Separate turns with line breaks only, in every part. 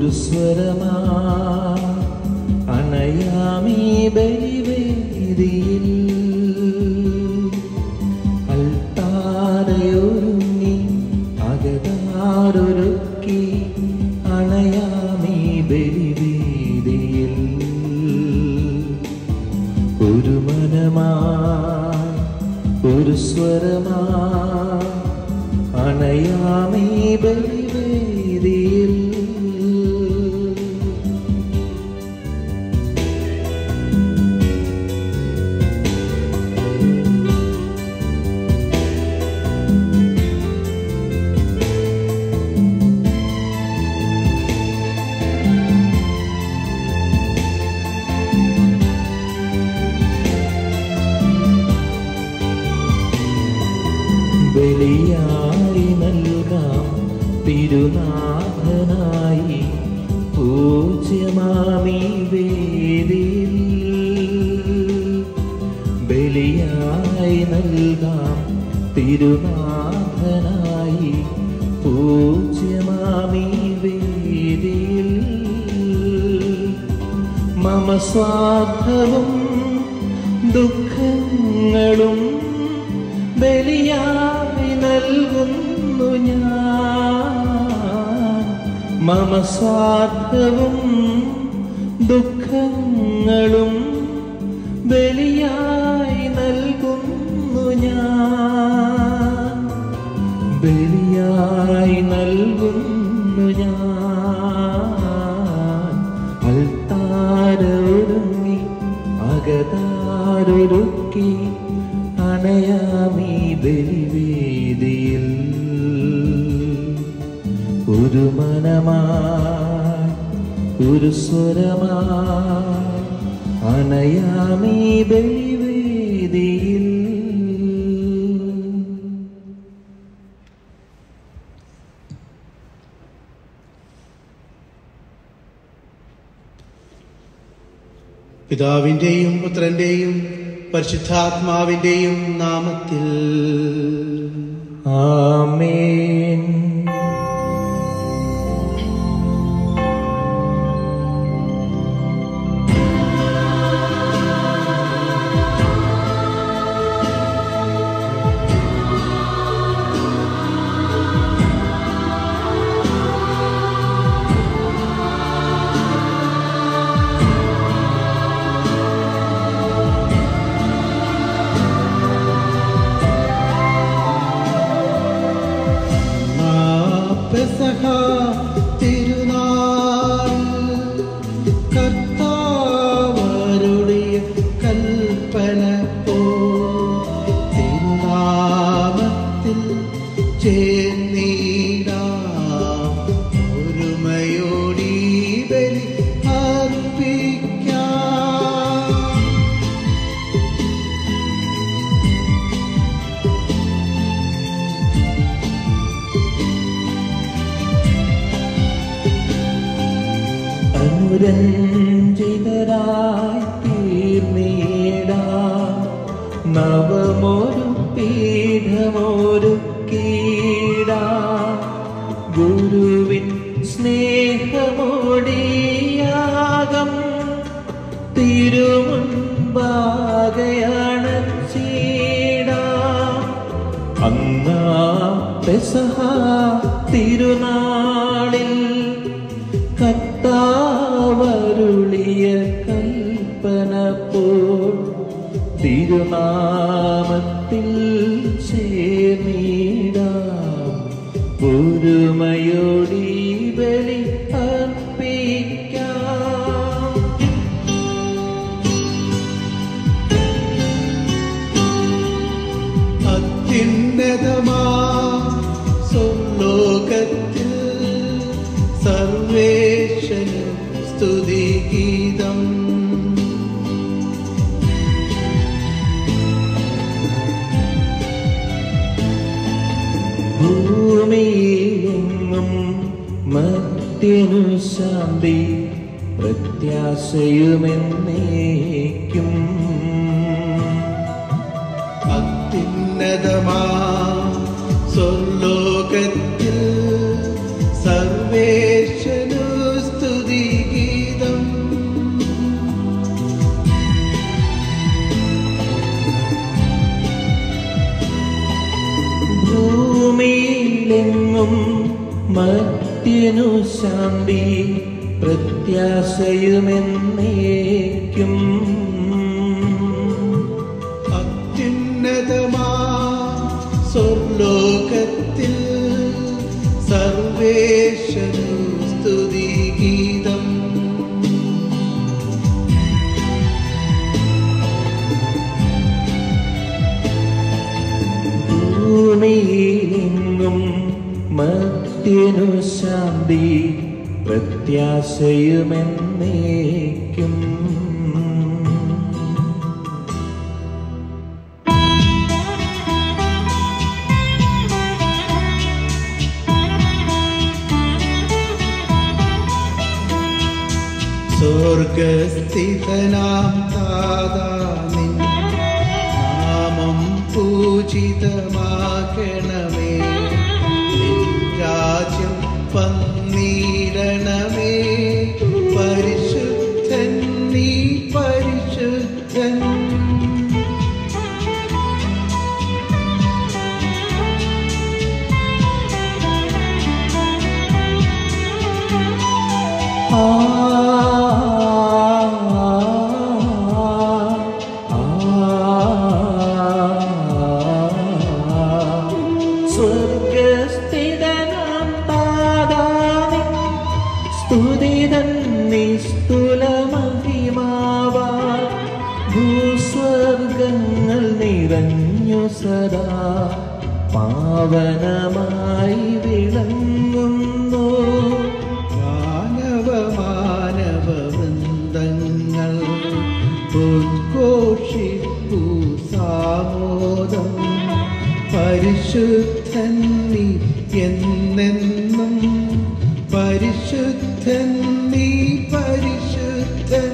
ഒരു സ്വരമാ അണയാമീ ബലിവേദിയിൽ അൽത്താരയൊരുങ്ങി അകതാരൊരുക്കി അണയാമീ ബലിവേദിയിൽ ഒരു മനമാ ഒരു സ്വരമാ അണയാമീ ബലിവേദിയിൽ ബലിയായി നൽകാം തിരുനാഥനായി പൂജ്യമാമി വേദിയിൽ ബലിയായി നൽകാം തിരുനാഥനായി പൂജ്യമാമി വേദിയിൽ മമ സ്വാർത്ഥവും ദുഃഖങ്ങളും ബലിയായി നൽകുന്നു ഞാൻ മമ സ്വാർത്ഥവും ദുഃഖങ്ങളും ബലിയായി നൽകുന്നു ഞാൻ ബലിയായി നൽകുന്നു ഞാൻ അൽത്താരൊരുങ്ങി അകതാരൊരുക്കി അണയാമീ ബലിവേദിയിൽ ഒരു മനമായി ഒരു സ്വരമായി അണയാമീ ബലിവേദിയിൽ
പിതാവിന്റെയും പുത്രന്റെയും പരിശുദ്ധാത്മാവിന്റെയും നാമത്തിൽ
ആമേൻ
ആ പെസഹ തിരുനാൾ കർത്താവരുളിയ കൽപ്പന പോ തിരുനാമത്തിൽ ചേർന്നിടാം ഒരുമയോടി ബലി അർപ്പിക്കാം
അനുരഞ്ജിതരായി തീർന്നീടാ നവമൊരു പീഠമൊരു കീടാ ഗുരുവിൻ സ്നേഹമോടിയാകം തിരുമുൻപാകയാണ് ചീടാ അന്നാ പെസഹ തിരുനാളിൽ കത്താവരുളിയ കൽപ്പന പോൽ തിരുനാമത്തിൽ ചേർന്നിടാം ഒരുമയോടി ബലി അർപ്പിക്കാം
അത്യുന്നതമാ സ്വർലോകത്തിൽ സർവേശന് സ്തുതിഗീതം
ഭൂമിയിലെങ്ങും മർത്യനു ശാന്തി പ്രത്യാശയുമെന്നേക്കും
അത്യുന്നതമാ സ്വർലോകത്തിൽ സർവേശനു സ്തുതിഗീതം
ശാന്തി പ്രത്യാശയുമെന്നേക്കും
അത്യുന്നതമാ സ്വർലോകത്തിൽ സർവേശനു സ്തുതിഗീതം
ഭൂമിയിലെങ്ങും മത്യനു ശാന്തി പ്രത്യാശയുമെന്നേക്കും
സ്വർഗസ്ഥിതനാം താതാ നിൻ നാമം പൂജിതമാകണമേ നിൻ രാജ്യം വന്നിടണമേ പരിശുദ്ധൻ നീ പരിശുദ്ധൻ
ആ സ്വർഗസ്ഥിതനാം താതാനി സ്തുതിതൻ നിസ്തുല മഹിമാവാ ഭൂസ്വർഗങ്ങൾ നിറഞ്ഞു സദാ പാവനമായി വിളങ്ങുന്നു
മാനവ മാനവ വൃന്ദങ്ങൾ ഉദ്ഘോഷിപ്പൂ സാമോദം പരിശുദ്ധൻ നീ എന്നെന്നും പരിശുദ്ധൻ നീ പരിശുദ്ധൻ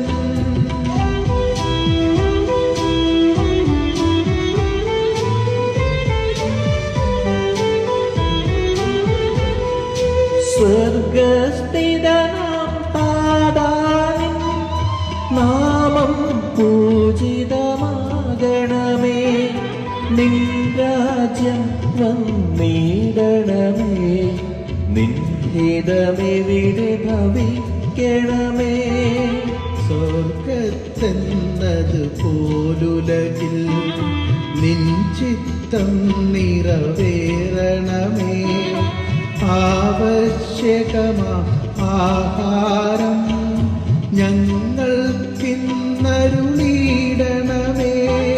സ്വർഗസ്ഥിതനാം താതാനിൻ നാമം പൂജിതമാകണമേ നിൻ രാജ്യം വന്നിടണമേ നിൻ ഹിതമെവിടെ ഭവിക്കണമേ
സ്വർഗത്തെന്നത് പോലുലകിൽ നിൻ ചിത്തം നിറവേറണമേ ആവശ്യകമാ ആഹാരം ഞങ്ങൾക്കിന്നരുളിയിടണമേ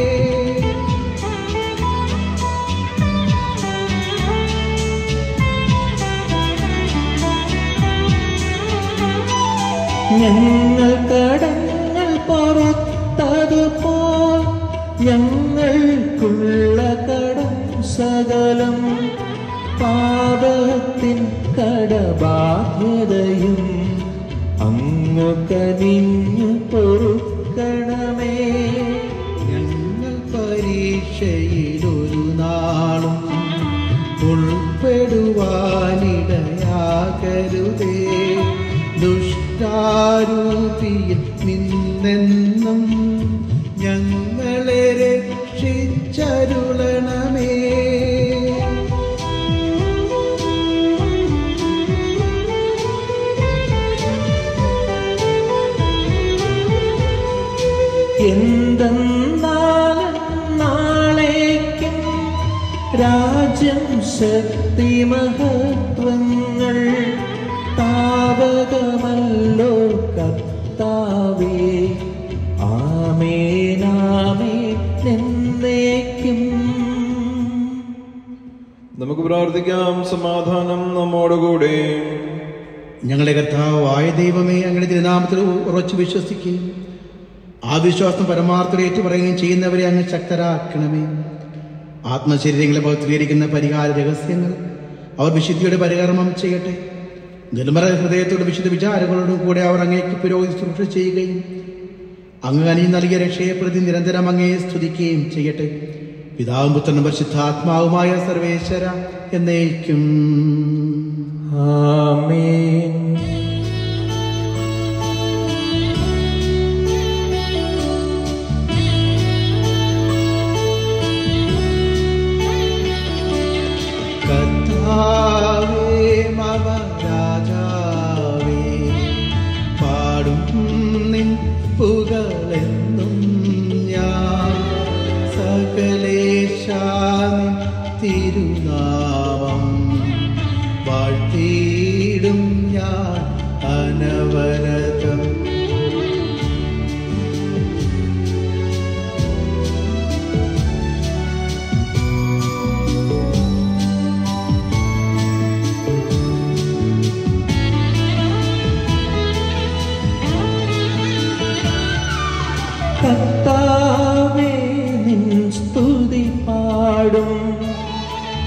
ഞങ്ങൾ കടങ്ങൾ പുറത്തതുപോൽ ഞങ്ങൾക്കുള്ള കടം സകലം പാപത്തിൻ കടബാധ്യതയും അങ്ങു കനിഞ്ഞു പൊറുക്കണമേ
ഞങ്ങൾ പരീക്ഷയിലൊരു നാളും ഉൾപ്പെടുവാനിടയാകരുതേ ദുഷ്ടാരൂപിയിൽ നിന്നെന്നും ഞങ്ങളെ രക്ഷിച്ചരുളണമേ
എന്തെന്നാലും നാളേക്കും രാജ്യം ശക്തി മഹത്വങ്ങൾ താവകമല്ലോ കർത്താവേ ആമേനാമേ എന്നേക്കും
നമുക്ക് പ്രാർത്ഥിക്കാം സമാധാനം നമ്മോടുകൂടെ
ഞങ്ങളുടെ കർത്താവായ ദൈവമേ അങ്ങയുടെ തിരുനാമത്തിൽ ഉറച്ചു വിശ്വസിക്കുകയും ആ വിശ്വാസം പരമാർത്ഥത്തിൽ ഏറ്റുപറയുകയും ചെയ്യുന്നവരെ അങ്ങ് ശക്തരാക്കണമേ ആത്മശരീരങ്ങളെ പൗത്രീകരിക്കുന്ന പരിഹാര രഹസ്യങ്ങൾ അവർ വിശുദ്ധിയുടെ പരികർമ്മം ചെയ്യട്ടെ നിർമ്മല ഹൃദയത്തോട് വിശുദ്ധ വിചാരങ്ങളോടും കൂടെ അവർ അങ്ങേക്ക് പുരോഗതി ശുശ്രൂഷ ചെയ്യുകയും അങ്ങ് അനിയും നൽകിയ രക്ഷയെ പ്രതി നിരന്തരം അങ്ങയെ സ്തുതിക്കുകയും ചെയ്യട്ടെ പിതാവും പുത്രനും പരിശുദ്ധാത്മാവുമായ സർവേശ്വര എന്നേക്കും
ആമേൻ
കർത്താവേ മമ രാജാവേ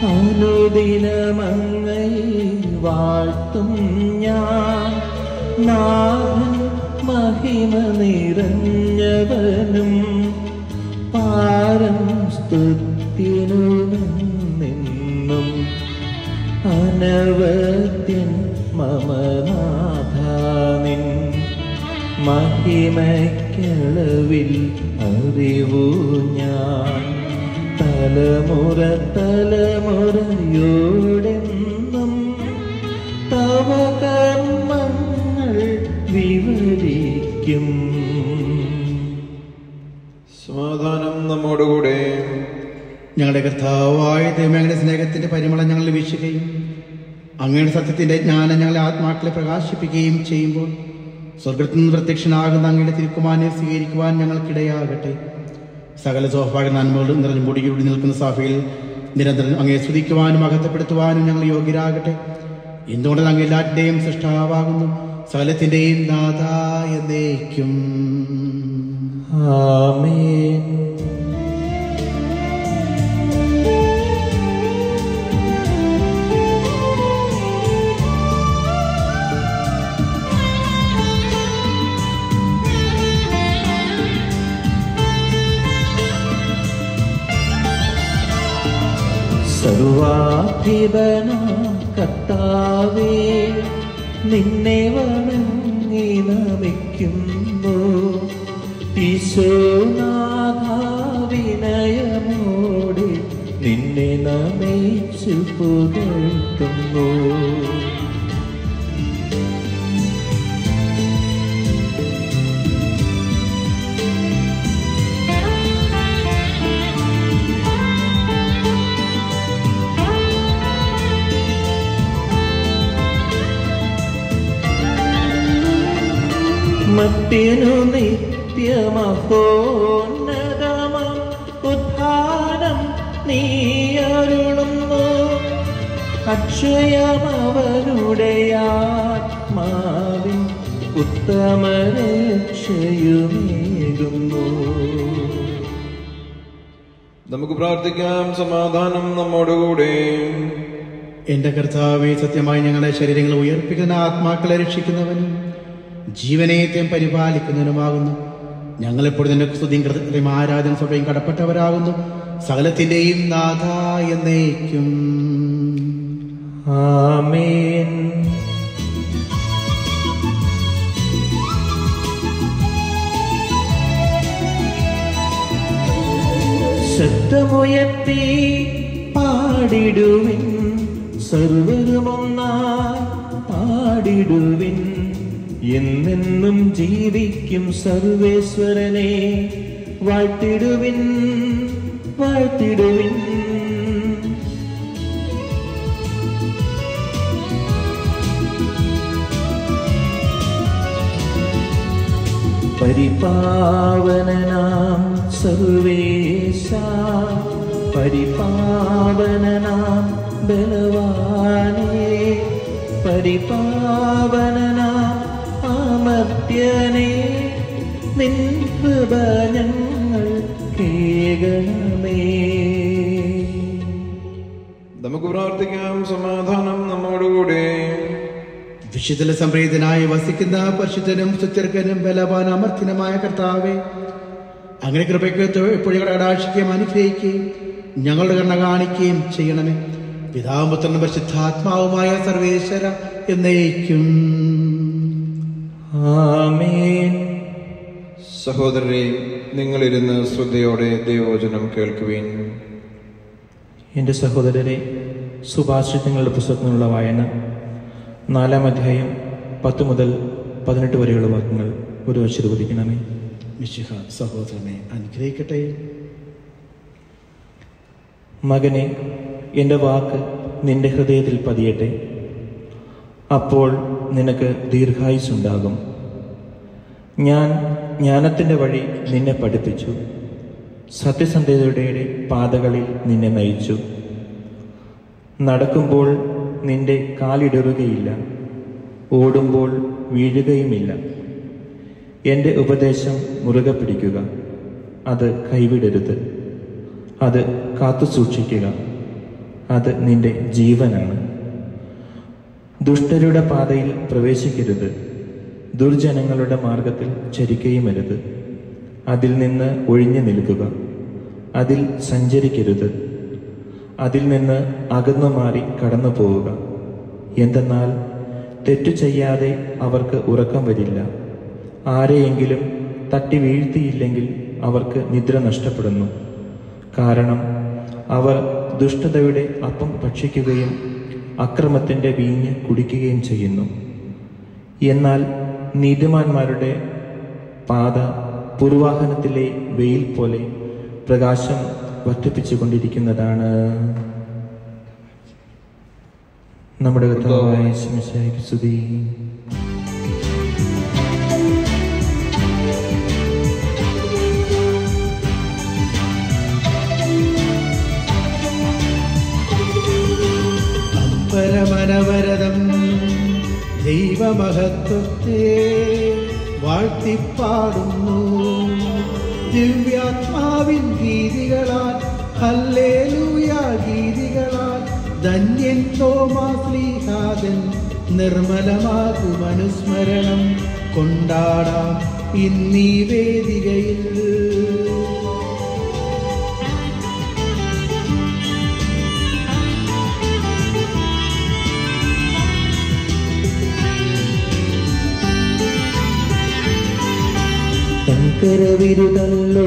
അനുദിനമങ്ങൈ വാഴ്ത്തും ഞാൻ നാഥൻ മഹിമ നിറഞ്ഞവനും പാരം സ്തുത്യനുമെന്നും അനവദ്യൻ മമനാഥാനിൻ മഹിമയ്ക്കളവിൽ അറിവു ഞാൻ തലമുറ തലമുറയോടെന്നും തവ കർമ്മങ്ങൾ വിവരിക്കും
സമാധാനം നമ്മോടുകൂടെ
ഞങ്ങളുടെ കർത്താവായ ദൈവം ഞങ്ങളുടെ സ്നേഹത്തിന്റെ പരിമളം ഞങ്ങളിൽ വീശുകയും അങ്ങയുടെ സത്യത്തിന്റെ ജ്ഞാനം ഞങ്ങളെ ആത്മാക്കളെ പ്രകാശിപ്പിക്കുകയും ചെയ്യുമ്പോൾ സ്വർഗത്തിൽ നിന്ന് പ്രത്യക്ഷനാകുന്ന അങ്ങയുടെ തിരുക്കുമാനെ സ്വീകരിക്കുവാൻ ഞങ്ങൾക്കിടയാകട്ടെ സകല സ്വാഭാവിക നന്മകളും നിറഞ്ഞു മുടിയൂടി നിൽക്കുന്ന സഭയിൽ നിരന്തരം അങ്ങയെ സ്തുതിക്കുവാനും അകത്തപ്പെടുത്തുവാനും ഞങ്ങൾ യോഗ്യരാകട്ടെ എന്തുകൊണ്ട് അങ്ങ് എല്ലാറ്റിൻ്റെയും സൃഷ്ടാവാകുന്നു സകലത്തിൻ്റെയും നാഥാ എന്നേക്കും
ആമേൻ സർവാധിപന കർത്താവേ നിന്നെ വണങ്ങി നമിക്കുന്നു ഈശോനാഥാവിനയമോടെ നിന്നെ നമിച്ചു പുകഴ്ത്തുന്നു മത്തിനു നിത്യമഹോന്നതമം ഉദ്ധാനം നീ അരുളുന്നു അക്ഷയമവരുടെ ആത്മാവിൻ ഉത്തമരക്ഷയുമേകുന്നു
നമുക്ക് പ്രാർത്ഥിക്കാം സമാധാനം നമ്മോടുകൂടെ
എന്റെ കർത്താവെ സത്യമായി ഞങ്ങളുടെ ശരീരങ്ങളെ ഉയർപ്പിക്കുന്ന ആത്മാക്കളെ രക്ഷിക്കുന്നവനും ജീവനേത്യം പരിപാലിക്കുന്നവനുമാകുന്നു ഞങ്ങളെപ്പോഴും നിന്റെ സ്തുതിയും കൃതജ്ഞതയും ആരാധന സഭയും കടപ്പെട്ടവരാകുന്നു സകലത്തിന്റെയും നാഥ എന്നേക്കും
ആമേൻ ശബ്ദമുയർത്തി പാടിടുവിൻ സർവരുമൊന്നായി പാടിടുവിൻ എന്നെന്നും ജീവിക്കും സർവേശ്വരനെ വാഴ്ത്തിടുവിൻ വാഴ്ത്തിടുവിൻ പരിപാവനനാം സർവേശ പരിപാവനനാം ബലവാനേ പരിപാവനനാം അമർത്യനേ നിൻ കൃപ ഞങ്ങൾ കേകണമേ
നമുക്ക് പ്രാർത്ഥിക്കാം സമാധാനം നമ്മോടുകൂടെ
വിശുദ്ധ സംപ്രീതനായി വസിക്കുന്ന പരിശുദ്ധനും സുത്യർക്കനും ബലവാൻ അമർത്തിനുമായ കർത്താവെ അങ്ങനെ കൃപയ്ക്ക് എപ്പോഴും കടാക്ഷിക്കുകയും അനുഗ്രഹിക്കുകയും ഞങ്ങളുടെ കണ്ണ കാണിക്കുകയും ചെയ്യണമേ പിതാവും പുത്രനും പരിശുദ്ധാത്മാവുമായ സർവേശ്വര എന്നേക്കും
ആമേൻ
സഹോദരരെ നിങ്ങളിരുന്ന് ശ്രദ്ധയോടെ ദൈവവചനം കേൾക്കുവീൻ
എൻ്റെ സഹോദരരെ സുഭാഷിതങ്ങളുടെ പുസ്തകത്തിനുള്ള വായന നാലാം അധ്യായം പത്ത് മുതൽ പതിനെട്ട് വരെയുള്ള വാക്യങ്ങൾ ഒരു വശത്ത് പഠിക്കണമേ
മിശിഹ സഹോദരനെ അനുഗ്രഹിക്കട്ടെ
മകനെ എൻ്റെ വാക്ക് നിന്റെ ഹൃദയത്തിൽ പതിയട്ടെ അപ്പോൾ നിനക്ക് ദീർഘായുസുണ്ടാകും ഞാൻ ജ്ഞാനത്തിൻ്റെ വഴി നിന്നെ പഠിപ്പിച്ചു സത്യസന്ധതയുടെ പാതകളിൽ നിന്നെ നയിച്ചു നടക്കുമ്പോൾ നിന്റെ കാലിടറുകയില്ല ഓടുമ്പോൾ വീഴുകയുമില്ല എൻ്റെ ഉപദേശം മുറുകെ പിടിക്കുക അത് കൈവിടരുത് അത് കാത്തു സൂക്ഷിക്കുക അത് നിന്റെ ജീവനാണ് ദുഷ്ടരുടെ പാതയിൽ പ്രവേശിക്കരുത് ദുർജനങ്ങളുടെ മാർഗത്തിൽ ചരിക്കുകയുമരുത് അതിൽ നിന്ന് ഒഴിഞ്ഞു നിൽക്കുക അതിൽ സഞ്ചരിക്കരുത് അതിൽ നിന്ന് അകന്നു മാറി കടന്നു പോവുക എന്തെന്നാൽ തെറ്റു ചെയ്യാതെ അവർക്ക് ഉറക്കം വരില്ല ആരെയെങ്കിലും തട്ടി വീഴ്ത്തിയില്ലെങ്കിൽ അവർക്ക് നിദ്ര നഷ്ടപ്പെടുന്നു കാരണം അവർ ദുഷ്ടതയുടെ അപ്പം ഭക്ഷിക്കുകയും അക്രമത്തിൻ്റെ വീഞ്ഞ് കുടിക്കുകയും ചെയ്യുന്നു എന്നാൽ നീതിമാന്മാരുടെ പാത പൂർവാഹനത്തിലെ വെയിൽ പോലെ പ്രകാശം വർദ്ധിപ്പിച്ചുകൊണ്ടിരിക്കുന്നതാണ് നമ്മുടെ കർത്താവായ ശിമശായിക്ക് സ്തുതി
പരമനവരതം ദൈവമഹത്വത്തെ വാഴ്ത്തിപ്പാടുന്നു ദിവ്യാത്മാവിൻ ഗീതികളാൽ ഹല്ലേലൂയ ഗീതികളാൽ ധന്യൻ തോമാശ്ലീഹാദൻ നിർമ്മലമാകും അനുസ്മരണം കൊണ്ടാടാം ഇന്നീ വേദികയിൽ
ശങ്കരവിരുതല്ലോ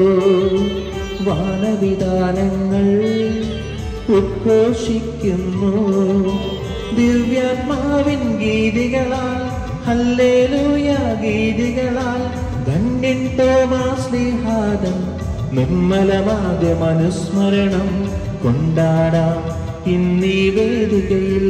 വാനവിധാനങ്ങൾ ഉദ്ഘോഷിക്കുന്നു ദിവ്യാത്മാവിൻ ഗീതികളാൽ ഹല്ലേലൂയ ഗീതികളാൽ ധന്യൻ തോമാശ്ലീഹാദം നിർമ്മലമാകും അനുസ്മരണം കൊണ്ടാടാം ഇന്നീ വേദികയിൽ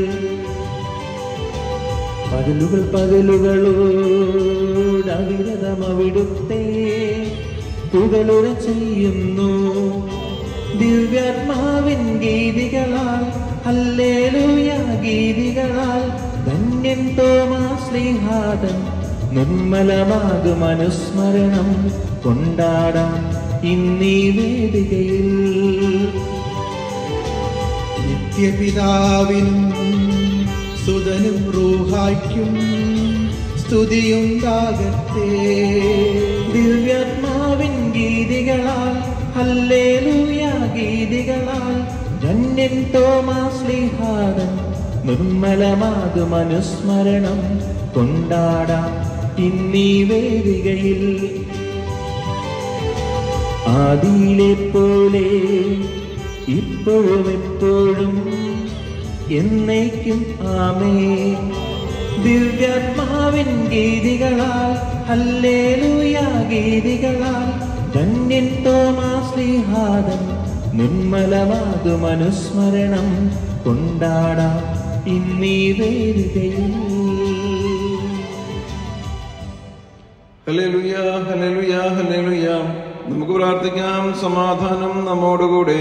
പകലുകൾ പകലുകളോട് അവിരതമവിടുത്തെ പുകളുര ചെയ്യുന്നു ദിവ്യാത്മാവിൻ ഗീതികളാൽ ഹല്ലേലൂയ ഗീതികളാൽ ധന്യൻ തോമാശ്രീഹാദൻ നിർമ്മലമാകും അനുസ്മരണം കൊണ്ടാടാം ഇന്നീ വേദികയിൽ
നിത്യപിതാവിനും സുതനും റൂഹായ്ക്കും സ്തുതിയുണ്ടാകട്ടെ
ദിവ്യാത്മാവിൻ ഗീതികളാൽ ഹല്ലേലൂയ ഗീതികളാൽ ധന്യൻ തോമാശ്ലീഹാദൻ നിർമ്മലമാകും അനുസ്മരണം കൊണ്ടാടാം ഇന്നീ വേദികയിൽ ആദിയിലെ പോലെ ഇപ്പോഴും എപ്പോഴും എന്നേക്കും ആമേ ദിവ്യാത്മാവിൻ ഗീതികളാൽ ഹല്ലേലൂയ ഗീതികളാൽ ധന്യൻ തോമാശ്ലീഹാദൻ നിർമ്മലമാകും അനുസ്മരണം കൊണ്ടാടാം ഇന്നീ വേദികയിൽ
ഹല്ലേലൂയ ഹല്ലേലൂയ ഹല്ലേലൂയ നമുക്ക് പ്രാർത്ഥിക്കാം സമാധാനം നമ്മോടുകൂടെ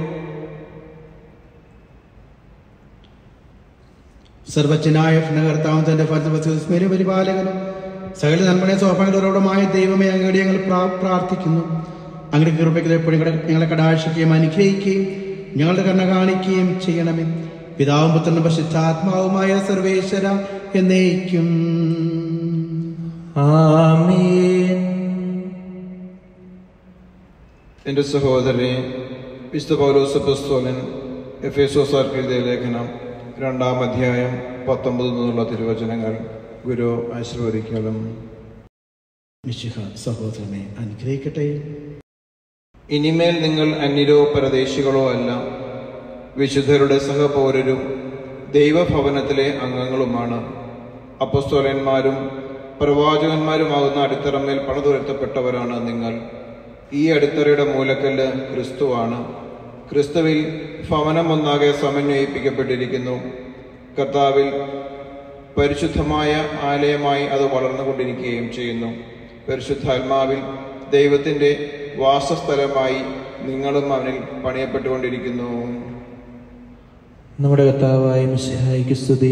സർവജ്ഞനായ ഭരണകർത്താവും തന്റെ സ്മര പരിപാലകനും സകല നന്മനെ സ്വാഭാവികരോടുമായ ദൈവമേ അങ്ങയുടെ ഞങ്ങൾ പ്രാ- പ്രാർത്ഥിക്കുന്നു അങ്ങയുടെ കൃപയ്ക്ക് എപ്പോഴും ഞങ്ങളെ- ഞങ്ങളെ കടാക്ഷിക്കുകയും അനുഗ്രഹിക്കുകയും ഞങ്ങളുടെ കരുണ കാണിക്കുകയും ചെയ്യണമേ പിതാവും പുത്രനും പരിശുദ്ധാത്മാവുമായ സർവേശ്വര എന്നേക്കും
ആമേൻ
എൻ്റെ സഹോദരനെ വിശുദ്ധ പൗലോസ് പുസ്തോലൻ എഫ് എസോസാർക്ക് എഴുതിയ ലേഖനം രണ്ടാം അധ്യായം പത്തൊമ്പത് നിന്നുള്ള തിരുവചനങ്ങൾ ഗുരു ആശീർവദിക്കണം
മിശിഹ സഹോദരനെ അനുഗ്രഹിക്കട്ടെ
ഇനിമേൽ നിങ്ങൾ അന്യരോ പരദേശികളോ അല്ല വിശുദ്ധരുടെ സഹപൗരരും ദൈവഭവനത്തിലെ അംഗങ്ങളുമാണ് അപ്പസ്തോലന്മാരും പ്രവാചകന്മാരുമാകുന്ന അടിത്തറമേൽ പണിതുയർത്തപ്പെട്ടവരാണ് നിങ്ങൾ ഈ അടിത്തറയുടെ മൂലക്കല്ല് ക്രിസ്തുവാണ് ക്രിസ്തുവിൽ ഭവനം ഒന്നാകെ സമന്വയിപ്പിക്കപ്പെട്ടിരിക്കുന്നു കർത്താവിൽ പരിശുദ്ധമായ ആലയമായി അത് വളർന്നുകൊണ്ടിരിക്കുകയും ചെയ്യുന്നു പരിശുദ്ധാത്മാവിൽ ദൈവത്തിൻ്റെ വാസസ്ഥലമായി നിങ്ങളും അവനിൽ പണിയപ്പെട്ടുകൊണ്ടിരിക്കുന്നു
നമ്മുടെ കർത്താവായ മിശിഹായിക്ക് സ്തുതി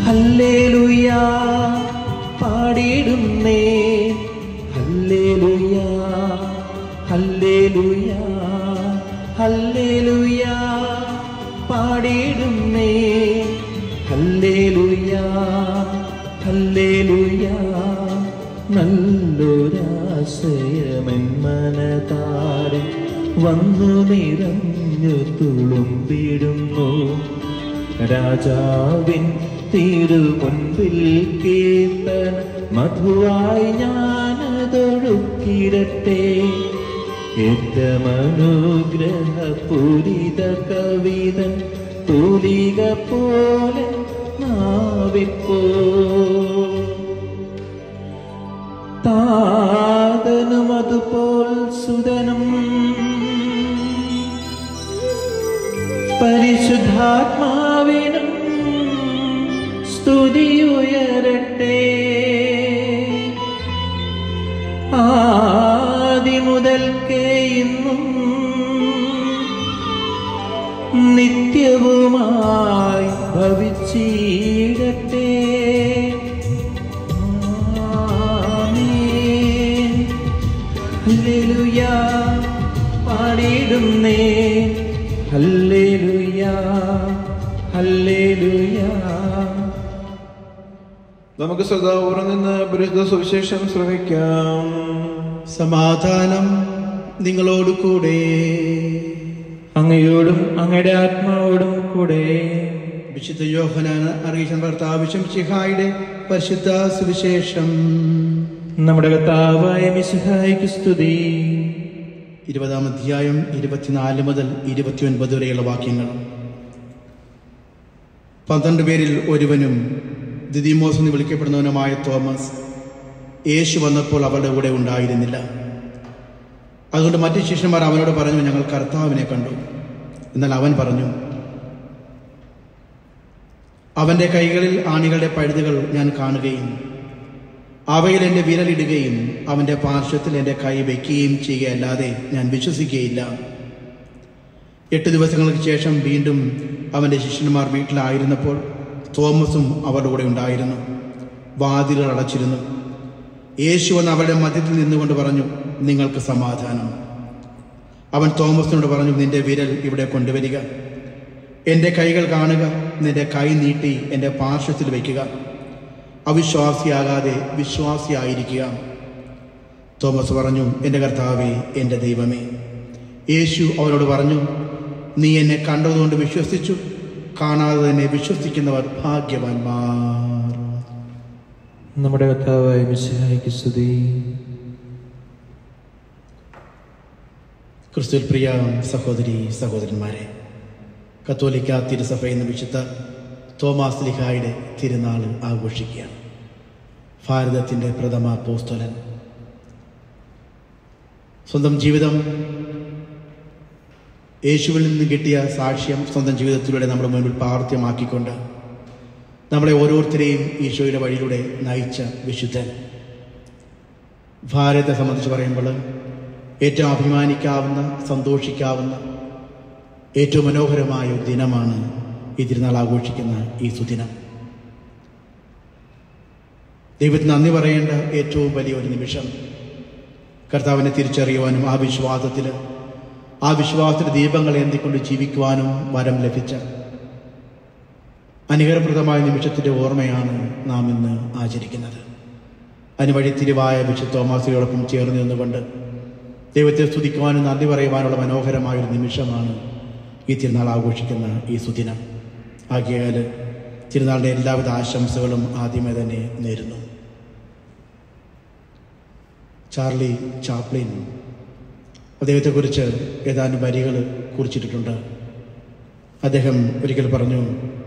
ഹല്ലേലൂയ പാടിയിടുന്നേ ഹല്ലേലൂയ ഹല്ലേലൂയ ഹല്ലേലൂയ പാടിയിടുന്നേ ഹല്ലേലൂയ ഹല്ലേലൂയ നല്ലൊരാശയമെൻ മനതാരെ വന്നു നിറഞ്ഞു തുളുമ്പിടുന്നു രാജാവിൻ തിരുമുൻപിൽ കീർത്തന മധുവായി ഞാനതൊഴുക്കിരട്ടെ ഏറ്റമനുഗ്രഹ പൂരിത കവിതൻ തൂലിക പോലെ നാവിപ്പോ താതനും അതുപോൽ സുതനും പരിശുദ്ധാത്മാവിനും സ്തുതി ഉയരട്ടെ ആദി മുതൽക്കേ ഇന്നും നിത്യവുമായി ഭവിച്ചിടട്ടെ ആമേൻ. ഹല്ലേലൂയ പാടിയിടുന്നേ ഹല്ലേലൂയ ഹല്ലേലൂയ
നമുക്ക് സദാപൂർവ്വം നിന്ന് പരിശുദ്ധ സുവിശേഷം ശ്രമിക്കാം
സമാധാനം നിങ്ങളോട് കൂടെ
അങ്ങയോടും അങ്ങയുടെ ആത്മാവോടും കൂടെ
വിശുദ്ധ യോഹനാണ് അറിയിച്ച ഭർത്താവശ്യം ചിഹായുടെ പരിശുദ്ധ സുവിശേഷം
നമ്മുടെ കർത്താവായ മിശിഹായിക്ക് സ്തുതി
ഇരുപതാം അധ്യായം ഇരുപത്തിനാല് മുതൽ ഇരുപത്തിയൊൻപത് വരെയുള്ള വാക്യങ്ങൾ പന്ത്രണ്ട് പേരിൽ ഒരുവനും ദിദിമോസ് എന്ന് വിളിക്കപ്പെടുന്നവനുമായ തോമസ് യേശു വന്നപ്പോൾ അവരുടെ കൂടെ ഉണ്ടായിരുന്നില്ല അതുകൊണ്ട് മറ്റു ശിഷ്യന്മാർ അവനോട് പറഞ്ഞു ഞങ്ങൾ കർത്താവിനെ കണ്ടു എന്നാൽ അവൻ പറഞ്ഞു അവൻ്റെ കൈകളിൽ ആണികളുടെ പഴുതുകൾ ഞാൻ കാണുകയും അവയിൽ എൻ്റെ വിരലിടുകയും അവൻ്റെ പാർശ്വത്തിൽ എൻ്റെ കൈ വയ്ക്കുകയും ചെയ്യുകയല്ലാതെ ഞാൻ വിശ്വസിക്കുകയില്ല എട്ട് ദിവസങ്ങൾക്ക് ശേഷം വീണ്ടും അവൻ്റെ ശിഷ്യന്മാർ വീട്ടിലായിരുന്നപ്പോൾ തോമസും അവരുടെ കൂടെ ഉണ്ടായിരുന്നു വാതിലുകൾ അടച്ചിരുന്നു യേശു വന്ന് അവരുടെ മധ്യത്തിൽ നിന്നുകൊണ്ട് പറഞ്ഞു നിങ്ങൾക്ക് സമാധാനം അവൻ തോമസിനോട് പറഞ്ഞു നിന്റെ വിരൽ ഇവിടെ കൊണ്ടുവരിക എൻ്റെ കൈകൾ കാണുക നിന്റെ കൈ നീട്ടി എൻ്റെ പാർശ്വത്തിൽ വയ്ക്കുക അവിശ്വാസിയാകാതെ വിശ്വാസിയായിരിക്കുക തോമസ് പറഞ്ഞു എൻ്റെ കർത്താവേ എൻ്റെ ദൈവമേ യേശു അവനോട് പറഞ്ഞു നീ എന്നെ കണ്ടതുകൊണ്ട് വിശ്വസിച്ചു കാണാതെ തന്നെ വിശ്വസിക്കുന്നവർ ഭാഗ്യവാന്മാർ
നമ്മുടെ കർത്താവായ മിശിഹായിക്ക് സ്തുതി
ക്രിസ്തുൽ പ്രിയ സഹോദരി സഹോദരന്മാരെ കത്തോലിക്ക തിരുസഭ എന്ന വിശുദ്ധ തോമാസ് ലിഹായുടെ തിരുനാൾ ആഘോഷിക്കുകയാണ് ഭാരതത്തിൻ്റെ പ്രഥമ പോസ്തലൻ സ്വന്തം ജീവിതം യേശുവിൽ നിന്ന് കിട്ടിയ സാക്ഷ്യം സ്വന്തം ജീവിതത്തിലൂടെ നമ്മുടെ മുൻപിൽ പ്രാവർത്തിയമാക്കിക്കൊണ്ട് നമ്മളെ ഓരോരുത്തരെയും ഈശോയുടെ വഴിയിലൂടെ നയിച്ച വിശുദ്ധൻ ഭാരതത്തെ സംബന്ധിച്ച് പറയുമ്പോൾ ഏറ്റവും അഭിമാനിക്കാവുന്ന സന്തോഷിക്കാവുന്ന ഏറ്റവും മനോഹരമായ ഒരു ദിനമാണ് ഈ തിരുനാൾ ആഘോഷിക്കുന്ന ഈ സുദിനം ദൈവത്തിന് നന്ദി പറയേണ്ട ഏറ്റവും വലിയൊരു നിമിഷം കർത്താവിനെ തിരിച്ചറിയുവാനും ആ വിശ്വാസത്തിൽ ആ വിശ്വാസത്തിൽ ദീപങ്ങൾ ഏന്തിക്കൊണ്ട് ജീവിക്കുവാനും വരം ലഭിച്ച അനുഗ്രഹപ്രദമായ നിമിഷത്തിൻ്റെ ഓർമ്മയാണ് നാം ഇന്ന് ആചരിക്കുന്നത് അതിന് വഴി തിരുവായ വിശുദ്ധ തോമാസിയോടൊപ്പം ചേർന്ന് നിന്നുകൊണ്ട് ദൈവത്തെ സ്തുതിക്കുവാനും നന്ദി പറയുവാനുള്ള മനോഹരമായ ഒരു നിമിഷമാണ് ഈ തിരുനാൾ ആഘോഷിക്കുന്ന ഈ സുദിനം ആകിയാൽ തിരുനാളിൻ്റെ എല്ലാവിധ ആശംസകളും ആദ്യമേ തന്നെ നേരുന്നു ചാർലി ചാപ്ലിൻ അദ്ദേഹത്തെക്കുറിച്ച് ഏതാനും വരികൾ കുറിച്ചിട്ടിട്ടുണ്ട് അദ്ദേഹം ഒരിക്കൽ പറഞ്ഞു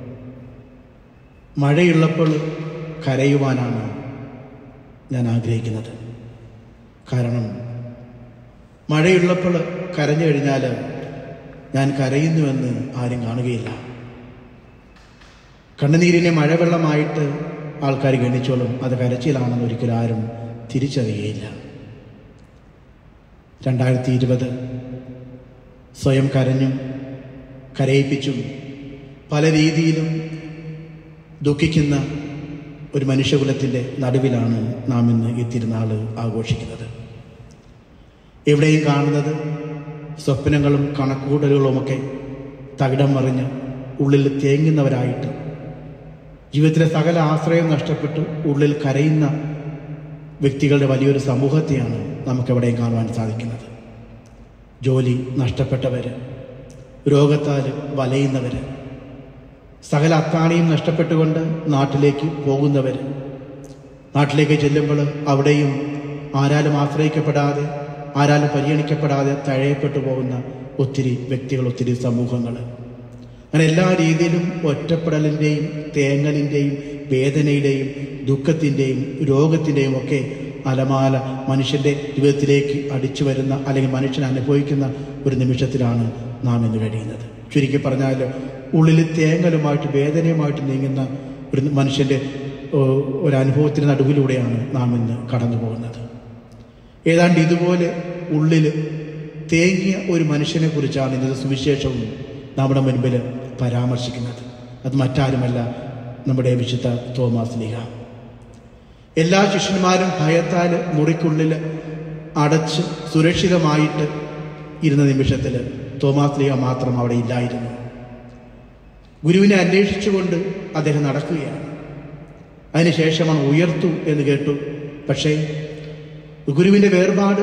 മഴയുള്ളപ്പോൾ കരയുവാനാണ് ഞാൻ ആഗ്രഹിക്കുന്നത് കാരണം മഴയുള്ളപ്പോൾ കരഞ്ഞു കഴിഞ്ഞാൽ ഞാൻ കരയുന്നുവെന്ന് ആരും കാണുകയില്ല കണ്ണുനീരിനെ മഴവെള്ളമായിട്ട് ആൾക്കാർ ഗണിച്ചോളും അത് കരച്ചിലാണെന്ന് ഒരിക്കലും ആരും തിരിച്ചറിയുകയില്ല രണ്ടായിരത്തി ഇരുപത് സ്വയം കരഞ്ഞും കരയിപ്പിച്ചും പല രീതിയിലും ദുഃഖിക്കുന്ന ഒരു മനുഷ്യകുലത്തിൻ്റെ നടുവിലാണ് നാം ഇന്ന് ഈ തിരുനാൾ ആഘോഷിക്കുന്നത് എവിടെയും കാണുന്നത് സ്വപ്നങ്ങളും കണക്കുകൂട്ടലുകളുമൊക്കെ തകിടം മറിഞ്ഞ് ഉള്ളിൽ തേങ്ങുന്നവരായിട്ട് ജീവിതത്തിലെ സകല ആശ്രയം നഷ്ടപ്പെട്ട് ഉള്ളിൽ കരയുന്ന വ്യക്തികളുടെ വലിയൊരു സമൂഹത്തെയാണ് നമുക്കെവിടെയും കാണുവാൻ സാധിക്കുന്നത് ജോലി നഷ്ടപ്പെട്ടവർ രോഗത്താൽ വലയുന്നവർ സകല അത്താണിയും നഷ്ടപ്പെട്ടുകൊണ്ട് നാട്ടിലേക്ക് പോകുന്നവർ നാട്ടിലേക്ക് ചെല്ലുമ്പോൾ അവിടെയും ആരാലും ആശ്രയിക്കപ്പെടാതെ ആരാലും പരിഗണിക്കപ്പെടാതെ തഴയപ്പെട്ടു പോകുന്ന ഒത്തിരി വ്യക്തികൾ ഒത്തിരി സമൂഹങ്ങൾ അങ്ങനെ എല്ലാ രീതിയിലും ഒറ്റപ്പെടലിൻ്റെയും തേങ്ങലിൻ്റെയും വേദനയുടെയും ദുഃഖത്തിൻ്റെയും രോഗത്തിൻ്റെയും ഒക്കെ അലമാല മനുഷ്യൻ്റെ ജീവിതത്തിലേക്ക് അടിച്ചു വരുന്ന അല്ലെങ്കിൽ മനുഷ്യൻ അനുഭവിക്കുന്ന ഒരു നിമിഷത്തിലാണ് നാം ഇന്ന് കഴിയുന്നത് ചുരുക്കി പറഞ്ഞാൽ ഉള്ളിൽ തേങ്ങലുമായിട്ട് വേദനയുമായിട്ട് നീങ്ങുന്ന ഒരു മനുഷ്യൻ്റെ ഓ, ഒരു അനുഭവത്തിന് നടുവിലൂടെയാണ് നാം ഇന്ന് കടന്നു പോകുന്നത് ഏതാണ്ട് ഇതുപോലെ ഉള്ളിൽ തേങ്ങിയ ഒരു മനുഷ്യനെ കുറിച്ചാണ് ഇന്നത്തെ സുവിശേഷവും നമ്മുടെ മുൻപിൽ പരാമർശിക്കുന്നത് അത് മറ്റാരുമല്ല നമ്മുടെ വിശുദ്ധ തോമാസ് ലീഹ എല്ലാ ശിഷ്യന്മാരും ഭയത്താൽ മുറിക്കുള്ളിൽ അടച്ച് സുരക്ഷിതമായിട്ട് ഇരുന്ന നിമിഷത്തിൽ തോമാസ് ലീഹ മാത്രം അവിടെ ഇല്ലായിരുന്നു ഗുരുവിനെ അന്വേഷിച്ചുകൊണ്ട് അദ്ദേഹം നടക്കുകയാണ് അതിനുശേഷമാണ് ഉയർത്തു എന്ന് കേട്ടു പക്ഷേ ഗുരുവിൻ്റെ വേർപാട്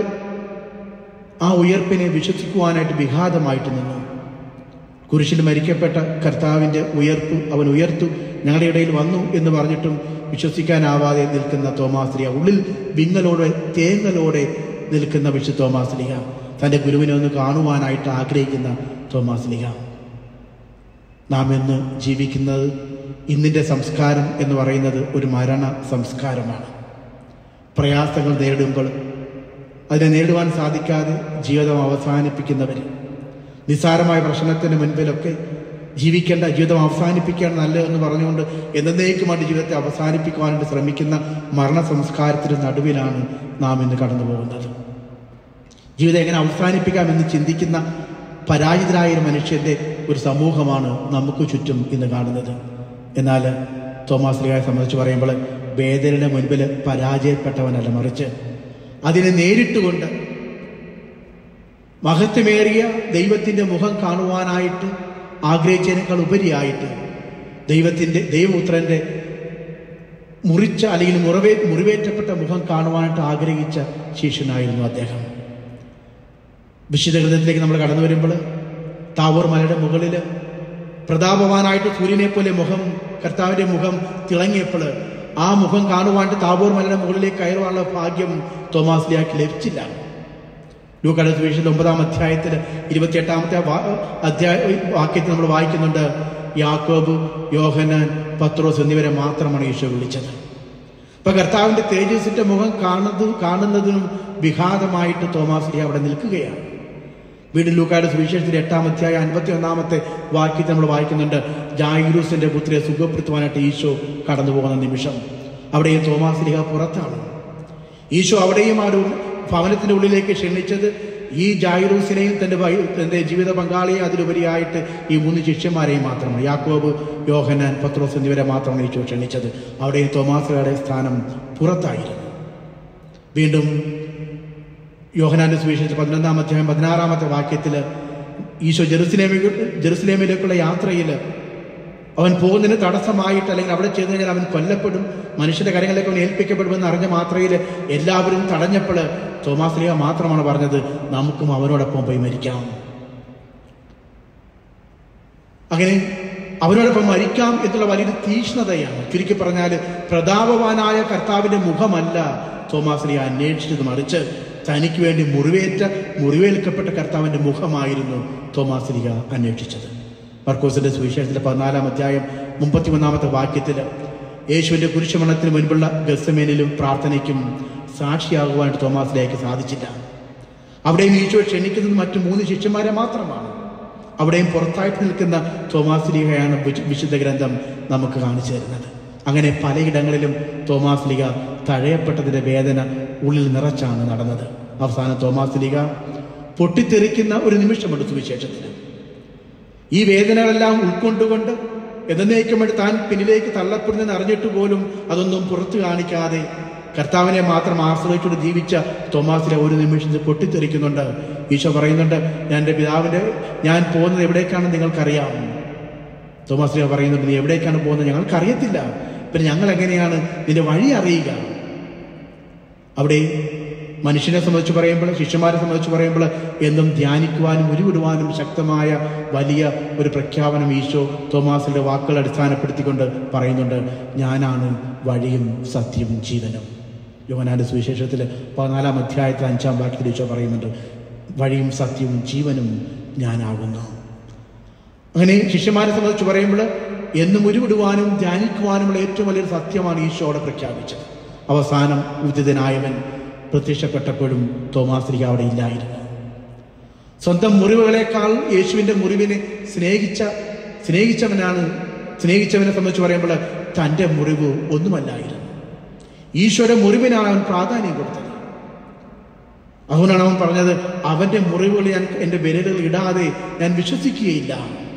ആ ഉയർപ്പിനെ വിശ്വസിക്കുവാനായിട്ട് വിഘാതമായിട്ട് നിന്നു കുരിശിൽ മരിക്കപ്പെട്ട കർത്താവിൻ്റെ ഉയർപ്പ് അവൻ ഉയർത്തു ഞങ്ങളുടെ ഇടയിൽ വന്നു എന്ന് പറഞ്ഞിട്ടും വിശ്വസിക്കാനാവാതെ നിൽക്കുന്ന തോമാസ്ലിയ ഉള്ളിൽ വിങ്ങലോടെ തേങ്ങലോടെ നിൽക്കുന്ന വിശുദ്ധ തോമാസ്ലിയ തൻ്റെ ഗുരുവിനെ ഒന്ന് കാണുവാനായിട്ട് ആഗ്രഹിക്കുന്ന തോമാസ്ലിയ നാം ഇന്ന് ജീവിക്കുന്നത് ഇന്നിൻ്റെ സംസ്കാരം എന്ന് പറയുന്നത് ഒരു മരണ സംസ്കാരമാണ് പ്രയാസങ്ങൾ നേരിടുമ്പോൾ അതിനെ നേരിടുവാൻ സാധിക്കാതെ ജീവിതം അവസാനിപ്പിക്കുന്നവർ നിസ്സാരമായ പ്രശ്നത്തിന് മുൻപിലൊക്കെ ജീവിക്കേണ്ട ജീവിതം അവസാനിപ്പിക്കാൻ നല്ലതെന്ന് പറഞ്ഞുകൊണ്ട് എന്നേക്കുമായിട്ട് ജീവിതത്തെ അവസാനിപ്പിക്കുവാനായിട്ട് ശ്രമിക്കുന്ന മരണ സംസ്കാരത്തിന് നടുവിലാണ് നാം ഇന്ന് കടന്നു പോകുന്നത് ജീവിതം എങ്ങനെ അവസാനിപ്പിക്കാമെന്ന് ചിന്തിക്കുന്ന പരാജിതരായ ഒരു മനുഷ്യന്റെ ഒരു സമൂഹമാണ് നമുക്ക് ചുറ്റും ഇന്ന് കാണുന്നത് എന്നാൽ തോമാസ് ലിഹായെ സംബന്ധിച്ച് പറയുമ്പോൾ വേദനയുടെ മുൻപിൽ പരാജയപ്പെട്ടവനല്ല മറിച്ച് അതിനെ നേരിട്ടുകൊണ്ട് മഹത്വമേറിയ ദൈവത്തിൻ്റെ മുഖം കാണുവാനായിട്ട് ആഗ്രഹിച്ചതിനേക്കാൾ ഉപരിയായിട്ട് ദൈവത്തിൻ്റെ ദൈവപുത്രൻ്റെ മുറിച്ച അല്ലെങ്കിൽ മുറിവേ മുറിവേറ്റപ്പെട്ട മുഖം കാണുവാനായിട്ട് ആഗ്രഹിച്ച ശിഷ്യനായിരുന്നു അദ്ദേഹം വിശുദ്ധ ഹൃദയത്തിലേക്ക് നമ്മൾ കടന്നു വരുമ്പോൾ താവൂർ മലയുടെ മുകളിൽ പ്രതാപവാനായിട്ട് സൂര്യനെ പോലെ മുഖം കർത്താവിൻ്റെ മുഖം തിളങ്ങിയപ്പോൾ ആ മുഖം കാണുവാനായിട്ട് താവൂർ മലയുടെ മുകളിലേക്ക് കയറുവാനുള്ള ഭാഗ്യം തോമാസ് ലിയാക്ക് ലഭിച്ചില്ല ലൂക്കാട് സുവിശേഷത്തിൽ ഒമ്പതാം അധ്യായത്തിൽ ഇരുപത്തിയെട്ടാമത്തെ വാ- അധ്യായ വാക്യത്തിൽ നമ്മൾ വായിക്കുന്നുണ്ട് യാക്കോബ് യോഹനാൻ പത്രോസ് എന്നിവരെ മാത്രമാണ് ഈശോ വിളിച്ചത് അപ്പൊ കർത്താവിന്റെ തേജസ്സിന്റെ മുഖം കാണുന്നത് കാണുന്നതിനും വിഘാതമായിട്ട് തോമാസ് ലീഹ അവിടെ നിൽക്കുകയാണ് വീണ്ടും ലൂക്കാട് സുവിശേഷത്തിന്റെ എട്ടാം അധ്യായ അൻപത്തി ഒന്നാമത്തെ വാക്യത്തിൽ നമ്മൾ വായിക്കുന്നുണ്ട് ജായിറൂസിന്റെ പുത്രിയെ സുഖപ്പെടുത്തുവാനായിട്ട് ഈശോ കടന്നു പോകുന്ന നിമിഷം അവിടെയും തോമാസ് ലീഹ പുറത്താണ് ഈശോ അവിടെയും ആ ഒരു ഭവനത്തിന്റെ ഉള്ളിലേക്ക് ക്ഷണിച്ചത് ഈ ജായിറൂസിനെയും തന്റെ വൈ- തന്റെ ജീവിത പങ്കാളിയെ അതിലുപരിയായിട്ട് ഈ മൂന്ന് ശിഷ്യന്മാരെയും മാത്രമാണ് യാക്കോബ് യോഹനാൻ പത്രോസ് എന്നിവരെ മാത്രമാണ് ഈശോ ക്ഷണിച്ചത് അവിടെയും തോമാസുകളുടെ സ്ഥാനം പുറത്തായിരുന്നു വീണ്ടും യോഹനാന്റെ സുവിശേഷത്തിൽ പതിനൊന്നാം അധ്യായം പതിനാറാമത്തെ വാക്യത്തിൽ ഈശോ ജെറുസലേമി ജെറുസലേമിലേക്കുള്ള യാത്രയിൽ അവൻ പോകുന്നതിന് തടസ്സമായിട്ട് അല്ലെങ്കിൽ അവിടെ ചെന്ന് കഴിഞ്ഞാൽ അവൻ കൊല്ലപ്പെടും മനുഷ്യന്റെ കരങ്ങളിലേക്ക് അവൻ ഏൽപ്പിക്കപ്പെടുമെന്ന് അറിഞ്ഞ മാത്രയിൽ എല്ലാവരും തടഞ്ഞപ്പോൾ തോമാസ് ലീഹ മാത്രമാണ് പറഞ്ഞത് നമുക്കും അവനോടൊപ്പം പോയി മരിക്കാം അങ്ങനെ അവനോടൊപ്പം മരിക്കാം എന്നുള്ള വലിയൊരു തീക്ഷ്ണതയാണ് ചുരുക്കി പറഞ്ഞാൽ പ്രതാപവാനായ കർത്താവിന്റെ മുഖമല്ല തോമാസ് ലീഹ അന്വേഷിച്ചത് മറിച്ച് തനിക്ക് വേണ്ടി മുറിവേറ്റ മുറിവേൽക്കപ്പെട്ട കർത്താവിന്റെ മുഖമായിരുന്നു തോമാസ് ലീഹ അന്വേഷിച്ചത് മർക്കോസിന്റെ സുവിശേഷത്തിലെ പതിനാലാം അധ്യായം മുപ്പത്തിമൂന്നാമത്തെ വാക്യത്തിൽ യേശുവിന്റെ കുരിശുമരണത്തിന് മുൻപുള്ള ഗസമേനിലും പ്രാർത്ഥനയ്ക്കും സാക്ഷിയാകുവാനായിട്ട് തോമാസ് ലീഹയ്ക്ക് സാധിച്ചില്ല അവിടെയും ഈശോ ക്ഷണിക്കുന്നത് മറ്റു മൂന്ന് ശിഷ്യന്മാരെ മാത്രമാണ് അവിടെയും പുറത്തായിട്ട് നിൽക്കുന്ന തോമാസ് ലീഹയാണ് വിശു- വിശുദ്ധ ഗ്രന്ഥം നമുക്ക് കാണിച്ചു തരുന്നത് അങ്ങനെ പലയിടങ്ങളിലും തോമാസ് ലീഹ തഴയപ്പെട്ടതിന്റെ വേദന ഉള്ളിൽ നിറച്ചാണ് നടന്നത് അവസാനം തോമാസ് ലീഹ പൊട്ടിത്തെറിക്കുന്ന ഒരു നിമിഷമുണ്ട് സുവിശേഷത്തിന് ഈ വേദനകളെല്ലാം ഉൾക്കൊണ്ടുകൊണ്ട് എന്നേക്കും വേണ്ടി താൻ പിന്നിലേക്ക് തള്ളപ്പെടുന്നെന്ന് അറിഞ്ഞിട്ട് പോലും അതൊന്നും പുറത്തു കാണിക്കാതെ കർത്താവിനെ മാത്രം ആശ്രയിച്ചുകൊണ്ട് ജീവിച്ച തോമാസിലെ ഒരു നിമിഷത്തിൽ പൊട്ടിത്തെറിക്കുന്നുണ്ട് ഈശോ പറയുന്നുണ്ട് ഞാൻ എൻ്റെ പിതാവിൻ്റെ ഞാൻ പോകുന്നത് എവിടേക്കാണെന്ന് നിങ്ങൾക്കറിയാം തോമാസിലെ പറയുന്നുണ്ട് നീ എവിടേക്കാണ് പോകുന്നത് ഞങ്ങൾക്കറിയത്തില്ല പിന്നെ ഞങ്ങൾ എങ്ങനെയാണ് നിന്റെ വഴി അറിയുക അവിടെ മനുഷ്യനെ സംബന്ധിച്ച് പറയുമ്പോൾ ശിഷ്യന്മാരെ സംബന്ധിച്ച് പറയുമ്പോൾ എന്നും ധ്യാനിക്കുവാനും ഉരുവിടുവാനും ശക്തമായ വലിയ ഒരു പ്രഖ്യാപനം ഈശോ തോമാസിന്റെ വാക്കുകൾ അടിസ്ഥാനപ്പെടുത്തിക്കൊണ്ട് പറയുന്നുണ്ട് ഞാനാണ് വഴിയും സത്യവും ജീവനും യോഹനാന്റെ സുവിശേഷത്തിൽ പതിനാലാം അധ്യായത്തിൽ അഞ്ചാം വാക്യത്തിൽ ഈശോ പറയുന്നുണ്ട് വഴിയും സത്യവും ജീവനും ഞാനാകുന്നു അങ്ങനെ ശിഷ്യന്മാരെ സംബന്ധിച്ച് പറയുമ്പോൾ എന്നും ഉരുവിടുവാനും ധ്യാനിക്കുവാനുമുള്ള ഏറ്റവും വലിയൊരു സത്യമാണ് ഈശോ അവിടെ പ്രഖ്യാപിച്ചത് അവസാനം ഉദിതനായവൻ പ്രത്യക്ഷപ്പെട്ടപ്പോഴും തോമാശ്രീക അവിടെ ഇല്ലായിരുന്നു സ്വന്തം മുറിവുകളെക്കാൾ യേശുവിൻ്റെ മുറിവിനെ സ്നേഹിച്ച സ്നേഹിച്ചവനാണ് സ്നേഹിച്ചവനെ സംബന്ധിച്ച് പറയുമ്പോൾ തൻ്റെ മുറിവ് ഒന്നുമല്ലായിരുന്നു ഈശോയുടെ മുറിവിനാണ് അവൻ പ്രാധാന്യം കൊടുത്തത് അതുകൊണ്ടാണ് അവൻ പറഞ്ഞത് അവൻ്റെ മുറിവുകൾ ഞാൻ എൻ്റെ വിരലുകൾ ഇടാതെ ഞാൻ വിശ്വസിക്കുകയില്ല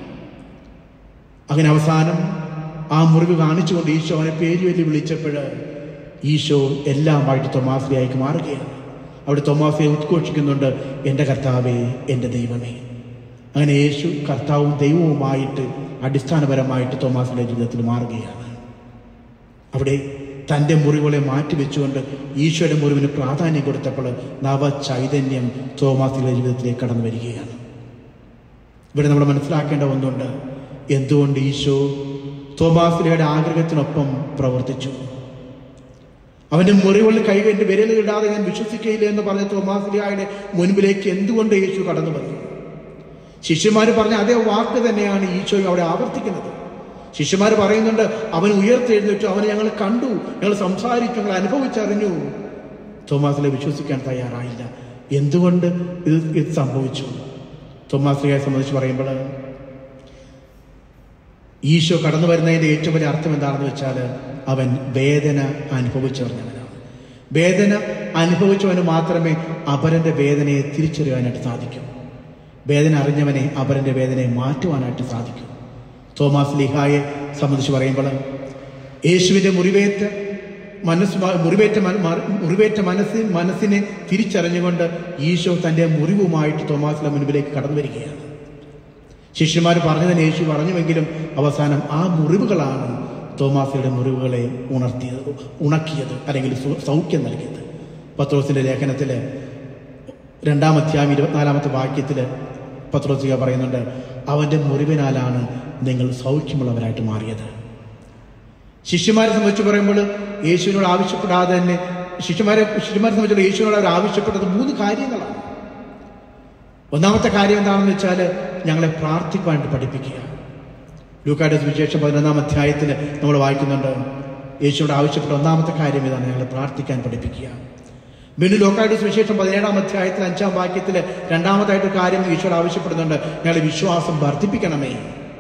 അങ്ങനെ അവസാനം ആ മുറിവ് കാണിച്ചുകൊണ്ട് ഈശോ അവനെ പേര് വെല്ലി വിളിച്ചപ്പോൾ ഈശോ എല്ലാമായിട്ട് തൊമാസിലേക്ക് മാറുകയാണ് അവിടെ തൊമാസിയെ ഉദ്ഘോഷിക്കുന്നുണ്ട് എൻ്റെ കർത്താവേ എൻ്റെ ദൈവമേ അങ്ങനെ യേശു കർത്താവും ദൈവവുമായിട്ട് അടിസ്ഥാനപരമായിട്ട് തോമാസിന്റെ ജീവിതത്തിൽ മാറുകയാണ് അവിടെ തൻ്റെ മുറിവുകളെ മാറ്റിവെച്ചുകൊണ്ട് ഈശോയുടെ മുറിവിന് പ്രാധാന്യം കൊടുത്തപ്പോൾ നവ ചൈതന്യം തോമാസിന്റെ ജീവിതത്തിലേക്ക് കടന്നു വരികയാണ് ഇവിടെ നമ്മൾ മനസ്സിലാക്കേണ്ട ഒന്നുണ്ട് എന്തുകൊണ്ട് ഈശോ തോമാസിലയുടെ ആഗ്രഹത്തിനൊപ്പം പ്രവർത്തിച്ചു അവന്റെ മുറിവുകളിൽ കൈ എൻ്റെ വിരലിടാതെ ഞാൻ വിശ്വസിക്കയില്ല എന്ന് പറഞ്ഞ തോമാസിലിയായുടെ മുൻപിലേക്ക് എന്തുകൊണ്ട് യേശു കടന്നു വന്നു ശിഷ്യന്മാർ പറഞ്ഞ അതേ വാക്ക് തന്നെയാണ് ഈശോ അവിടെ ആവർത്തിക്കുന്നത് ശിഷ്യന്മാർ പറയുന്നുണ്ട് അവൻ ഉയർത്തെഴുന്നേറ്റു അവനെ ഞങ്ങൾ കണ്ടു ഞങ്ങൾ സംസാരിച്ചു ഞങ്ങൾ അനുഭവിച്ചറിഞ്ഞു തോമാസിലെ വിശ്വസിക്കാൻ തയ്യാറായില്ല എന്തുകൊണ്ട് ഇത് ഇത് സംഭവിച്ചു തോമാസിലെ സംബന്ധിച്ച് പറയുമ്പോൾ ഈശോ കടന്നു വരുന്നതിൻ്റെ ഏറ്റവും വലിയ അർത്ഥം എന്താണെന്ന് വെച്ചാൽ അവൻ വേദന അനുഭവിച്ചറിഞ്ഞവനാണ് വേദന അനുഭവിച്ചവന് മാത്രമേ അപരന്റെ വേദനയെ തിരിച്ചറിയാനായിട്ട് സാധിക്കൂ വേദന അറിഞ്ഞവനെ അപരന്റെ വേദനയെ മാറ്റുവാനായിട്ട് സാധിക്കും തോമാസ് ലിഹായെ സംബന്ധിച്ച് പറയുമ്പോൾ യേശുവിൻ്റെ മുറിവേറ്റ മനസ്സ് മുറിവേറ്റ മന- മ- മുറിവേറ്റ മനസ്സ് മനസ്സിനെ തിരിച്ചറിഞ്ഞുകൊണ്ട് ഈശോ തൻ്റെ മുറിവുമായിട്ട് തോമാസിന്റെ മുൻപിലേക്ക് കടന്നു വരികയാണ് ശിഷ്യന്മാർ പറഞ്ഞതിന് യേശു പറഞ്ഞുവെങ്കിലും അവസാനം ആ മുറിവുകളാണ് തോമാസിയുടെ മുറിവുകളെ ഉണർത്തിയത് ഉണക്കിയത് അല്ലെങ്കിൽ സു- സൗഖ്യം നൽകിയത് പത്രോസിന്റെ ലേഖനത്തിൽ രണ്ടാം അധ്യായം ഇരുപത്തിനാലാമത്തെ വാക്യത്തിൽ പത്രോസിക പറയുന്നുണ്ട് അവന്റെ മുറിവിനാലാണ് നിങ്ങൾ സൗഖ്യമുള്ളവരായിട്ട് മാറിയത് ശിഷ്യന്മാരെ സംബന്ധിച്ച് പറയുമ്പോൾ യേശുവിനോട് ആവശ്യപ്പെടാതെ തന്നെ ശിഷ്യന്മാരെ ശിഷ്യന്മാരെ സംബന്ധിച്ചുള്ള യേശുവിനോട് അവർ ആവശ്യപ്പെട്ടത് മൂന്ന് കാര്യങ്ങളാണ് ഒന്നാമത്തെ കാര്യം എന്താണെന്ന് വെച്ചാൽ ഞങ്ങളെ പ്രാർത്ഥിക്കുവാനായിട്ട് പഠിപ്പിക്കുക ലൂക്കായുടെ സുവിശേഷം പതിനൊന്നാം അധ്യായത്തിൽ നമ്മൾ വായിക്കുന്നുണ്ട് യേശുവോട് ആവശ്യപ്പെട്ട ഒന്നാമത്തെ കാര്യം ഇതാണ് ഞങ്ങളെ പ്രാർത്ഥിക്കാൻ പഠിപ്പിക്കുക വീണ്ടും ലോക്കായുടെ സുവിശേഷം പതിനേഴാം അധ്യായത്തിൽ അഞ്ചാം വാക്യത്തിൽ രണ്ടാമതായിട്ട് കാര്യം ഈശോട് ആവശ്യപ്പെടുന്നുണ്ട് ഞങ്ങളെ വിശ്വാസം വർദ്ധിപ്പിക്കണമേ